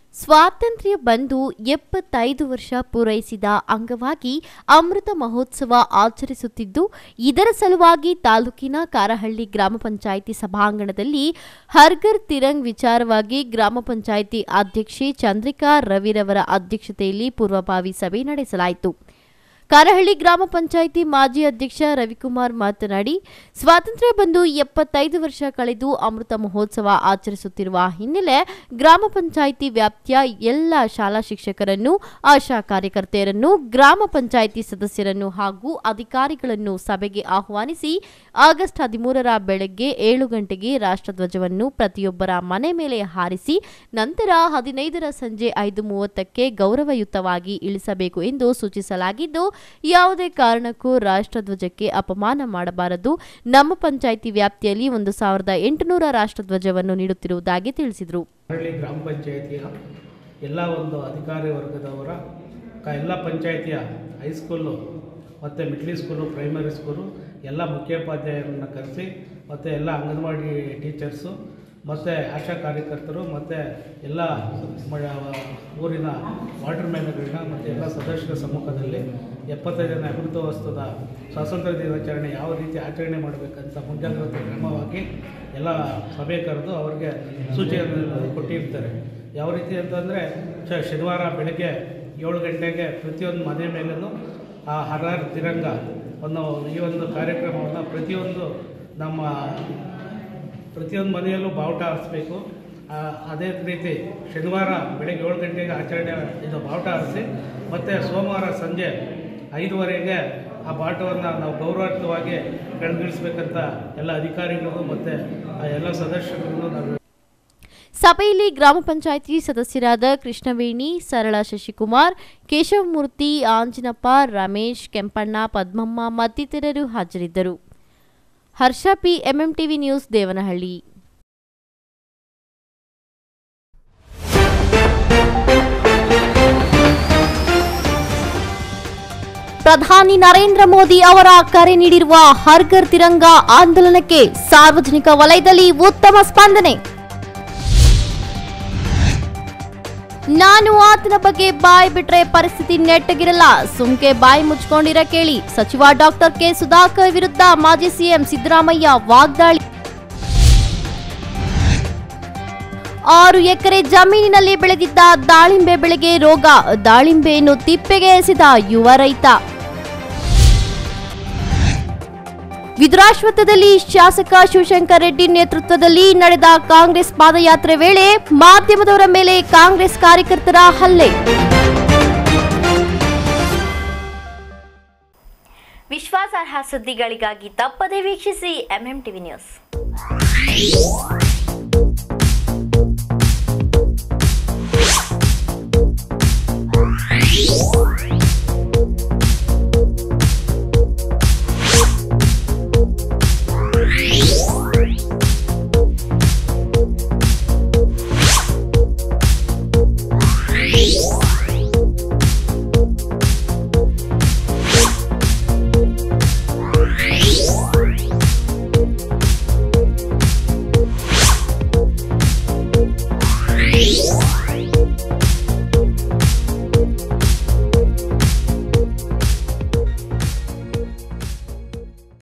ಸ್ವಾತಂತ್ರ್ಯ ಬಂದು ಎಪ್ಪತ್ತೈದು ವರ್ಷ ಪೂರೈಸಿದ ಅಂಗವಾಗಿ ಅಮೃತ ಮಹೋತ್ಸವ ಆಚರಿಸುತ್ತಿದ್ದು ಇದರ ಸಲುವಾಗಿ ತಾಲೂಕಿನ ಕಾರಹಳ್ಳಿ ಗ್ರಾಮ ಪಂಚಾಯಿತಿ ಸಭಾಂಗಣದಲ್ಲಿ ಹರ್ಗರ್ ತಿರಂಗ್ ವಿಚಾರವಾಗಿ ಗ್ರಾಮ ಪಂಚಾಯಿತಿ ಅಧ್ಯಕ್ಷೆ ಚಂದ್ರಿಕಾ ರವಿರವರ ಅಧ್ಯಕ್ಷತೆಯಲ್ಲಿ ಪೂರ್ವಭಾವಿ ಸಭೆ ನಡೆಸಲಾಯಿತು ಕಾರಹಳ್ಳಿ ಗ್ರಾಮ ಪಂಚಾಯಿತಿ ಮಾಜಿ ಅಧ್ಯಕ್ಷ ರವಿಕುಮಾರ್ ಮಾತನಾಡಿ ಸ್ವಾತಂತ್ರ್ಯ ಬಂದು ಎಪ್ಪತ್ತೈದು ವರ್ಷ ಕಳೆದು ಅಮೃತ ಮಹೋತ್ಸವ ಆಚರಿಸುತ್ತಿರುವ ಹಿನ್ನೆಲೆ ಗ್ರಾಮ ಪಂಚಾಯಿತಿ ವ್ಯಾಪ್ತಿಯ ಎಲ್ಲ ಶಾಲಾ ಶಿಕ್ಷಕರನ್ನು ಆಶಾ ಕಾರ್ಯಕರ್ತೆಯರನ್ನು ಗ್ರಾಮ ಪಂಚಾಯಿತಿ ಸದಸ್ಯರನ್ನು ಹಾಗೂ ಅಧಿಕಾರಿಗಳನ್ನು ಸಭೆಗೆ ಆಹ್ವಾನಿಸಿ ಆಗಸ್ಟ್ ಹದಿಮೂರರ ಬೆಳಗ್ಗೆ ಏಳು ಗಂಟೆಗೆ ರಾಷ್ಟ್ರಧ್ವಜವನ್ನು ಪ್ರತಿಯೊಬ್ಬರ ಮನೆ ಮೇಲೆ ಹಾರಿಸಿ ನಂತರ ಹದಿನೈದರ ಸಂಜೆ ಐದು ಮೂವತ್ತಕ್ಕೆ ಗೌರವಯುತವಾಗಿ ಇಳಿಸಬೇಕು ಎಂದು ಸೂಚಿಸಲಾಗಿದ್ದು ಯಾವುದೇ ಕಾರಣಕ್ಕೂ ರಾಷ್ಟ್ರಧ್ವಜಕ್ಕೆ ಅಪಮಾನ ಮಾಡಬಾರದು ನಮ್ಮ ಪಂಚಾಯಿತಿ ವ್ಯಾಪ್ತಿಯಲ್ಲಿ ಒಂದು ಸಾವಿರದ ಎಂಟುನೂರ ರಾಷ್ಟ್ರಧ್ವಜವನ್ನು ನೀಡುತ್ತಿರುವುದಾಗಿ ತಿಳಿಸಿದರು ಹಳ್ಳಿ ಗ್ರಾಮ ಪಂಚಾಯಿತಿಯ ಎಲ್ಲ ಒಂದು ಅಧಿಕಾರಿ ವರ್ಗದವರ ಕ ಎಲ್ಲ ಪಂಚಾಯಿತಿಯ ಹೈಸ್ಕೂಲು ಮತ್ತು ಮಿಡ್ಲಿ ಸ್ಕೂಲು ಪ್ರೈಮರಿ ಸ್ಕೂಲು ಎಲ್ಲ ಮುಖ್ಯೋಪಾಧ್ಯಾಯರನ್ನು ಕರೆಸಿ ಮತ್ತು ಎಲ್ಲ ಅಂಗನವಾಡಿ ಟೀಚರ್ಸು ಮತ್ತು ಆಶಾ ಕಾರ್ಯಕರ್ತರು ಮತ್ತು ಎಲ್ಲ ಮ- ಊರಿನ ವಾಟರ್ ಮ್ಯಾನ್ಗಳನ್ನ ಮತ್ತು ಎಲ್ಲ ಸದಸ್ಯರ ಸಮ್ಮುಖದಲ್ಲಿ ಎಪ್ಪತ್ತೈದನೇ ಅಮೃತೋತ್ಸವದ ಸ್ವಾತಂತ್ರ್ಯ ದಿನಾಚರಣೆ ಯಾವ ರೀತಿ ಆಚರಣೆ ಮಾಡಬೇಕಂತ ಮುಂಜಾಗ್ರತೆ ಕ್ರಮವಾಗಿ ಎಲ್ಲ ಸಭೆ ಕರೆದು ಅವರಿಗೆ ಸೂಚನೆಯನ್ನು ಕೊಟ್ಟಿರ್ತಾರೆ ಯಾವ ರೀತಿ ಅಂತಂದರೆ ಶ ಶನಿವಾರ ಬೆಳಗ್ಗೆ ಏಳು ಗಂಟೆಗೆ ಪ್ರತಿಯೊಂದು ಮನೆ ಮೇಲೂ ಆ ಹರಾರ್ ತಿರಂಗ ಅನ್ನೋ ಈ ಒಂದು ಕಾರ್ಯಕ್ರಮವನ್ನು ಪ್ರತಿಯೊಂದು ನಮ್ಮ ಪ್ರತಿಯೊಂದು ಮನೆಯಲ್ಲೂ ಬಾವುಟ ಹಾರಿಸ್ಬೇಕು ಆ, ಅದೇ ರೀತಿ ಶನಿವಾರ ಬೆಳಗ್ಗೆ ಏಳು ಗಂಟೆಗೆ ಆಚರಣೆ ಇದು ಬಾವುಟ ಹಾರಿಸಿ ಮತ್ತು ಸೋಮವಾರ ಸಂಜೆ ಐದುವರೆಗೆ ಆ ಬಾವುಟವನ್ನು ನಾವು ಗೌರವಾರ್ಥವಾಗಿ ಕೆಳಗಿಳಿಸ್ಬೇಕಂತ ಎಲ್ಲ ಅಧಿಕಾರಿಗಳಿಗೂ ಮತ್ತು ಆ ಎಲ್ಲ ಸದಸ್ಯರಿಗೂ ನಾವು ಸಭೆಯಲ್ಲಿ ಗ್ರಾಮ ಪಂಚಾಯಿತಿ ಸದಸ್ಯರಾದ ಕೃಷ್ಣವೇಣಿ ಸರಳ ಶಶಿಕುಮಾರ್ ಕೇಶವಮೂರ್ತಿ ಆಂಜಿನಪ್ಪ ರಮೇಶ್ ಕೆಂಪಣ್ಣ ಪದ್ಮಮ್ಮ ಮತ್ತಿತರರು ಹಾಜರಿದ್ದರು Harsha P MMTV news Devanahalli ಪ್ರಧಾನಿ ನರೇಂದ್ರ ಮೋದಿ ಅವರ ಕರೆ ನೀಡಿರುವ ಹರ್ಗರ್ ತಿರಂಗ ಆಂದೋಲನಕ್ಕೆ ಸಾರ್ವಜನಿಕ ವಲಯದಲ್ಲಿ ಉತ್ತಮ ಸ್ಪಂದನೆ ನಾನು ಆತನ ಬಗ್ಗೆ ಬಾಯ್ ಬಿಟ್ರೆ ಪರಿಸ್ಥಿತಿ ನೆಟ್ಟಗಿರಲ್ಲ ಸುಮ್ಕೆ ಬಾಯಿ ಮುಚ್ಕೊಂಡಿರ ಕೇಳಿ ಸಚಿವ ಡಾಕ್ಟರ್ ಕೆ ಸುಧಾಕರ್ ವಿರುದ್ಧ ಮಾಜಿ ಸಿಎಂ ಸಿದ್ದರಾಮಯ್ಯ ವಾಗ್ದಾಳಿ ಆರು ಎಕರೆ ಜಮೀನಿನಲ್ಲಿ ಬೆಳೆದಿದ್ದ ದಾಳಿಂಬೆ ಬೆಳೆಗೆ ರೋಗ ದಾಳಿಂಬೆಯನ್ನು ತಿಪ್ಪೆಗೆ ಎಸೆದ ಯುವ ರೈತ ವಿಧುರಾಶ್ವತ್ಥದಲ್ಲಿ ಶಾಸಕ ಶಿವಶಂಕರ್ ರೆಡ್ಡಿ ನೇತೃತ್ವದಲ್ಲಿ ನಡೆದ ಕಾಂಗ್ರೆಸ್ ಪಾದಯಾತ್ರೆ ವೇಳೆ ಮಾಧ್ಯಮದವರ ಮೇಲೆ ಕಾಂಗ್ರೆಸ್ ಕಾರ್ಯಕರ್ತರ ಹಲ್ಲೆ ವಿಶ್ವಾಸಾರ್ಹ ಸುದ್ದಿಗಳಿಗಾಗಿ ತಪ್ಪದೇ ವೀಕ್ಷಿಸಿ ಎಂಎಂ ಟಿವಿ ನ್ಯೂಸ್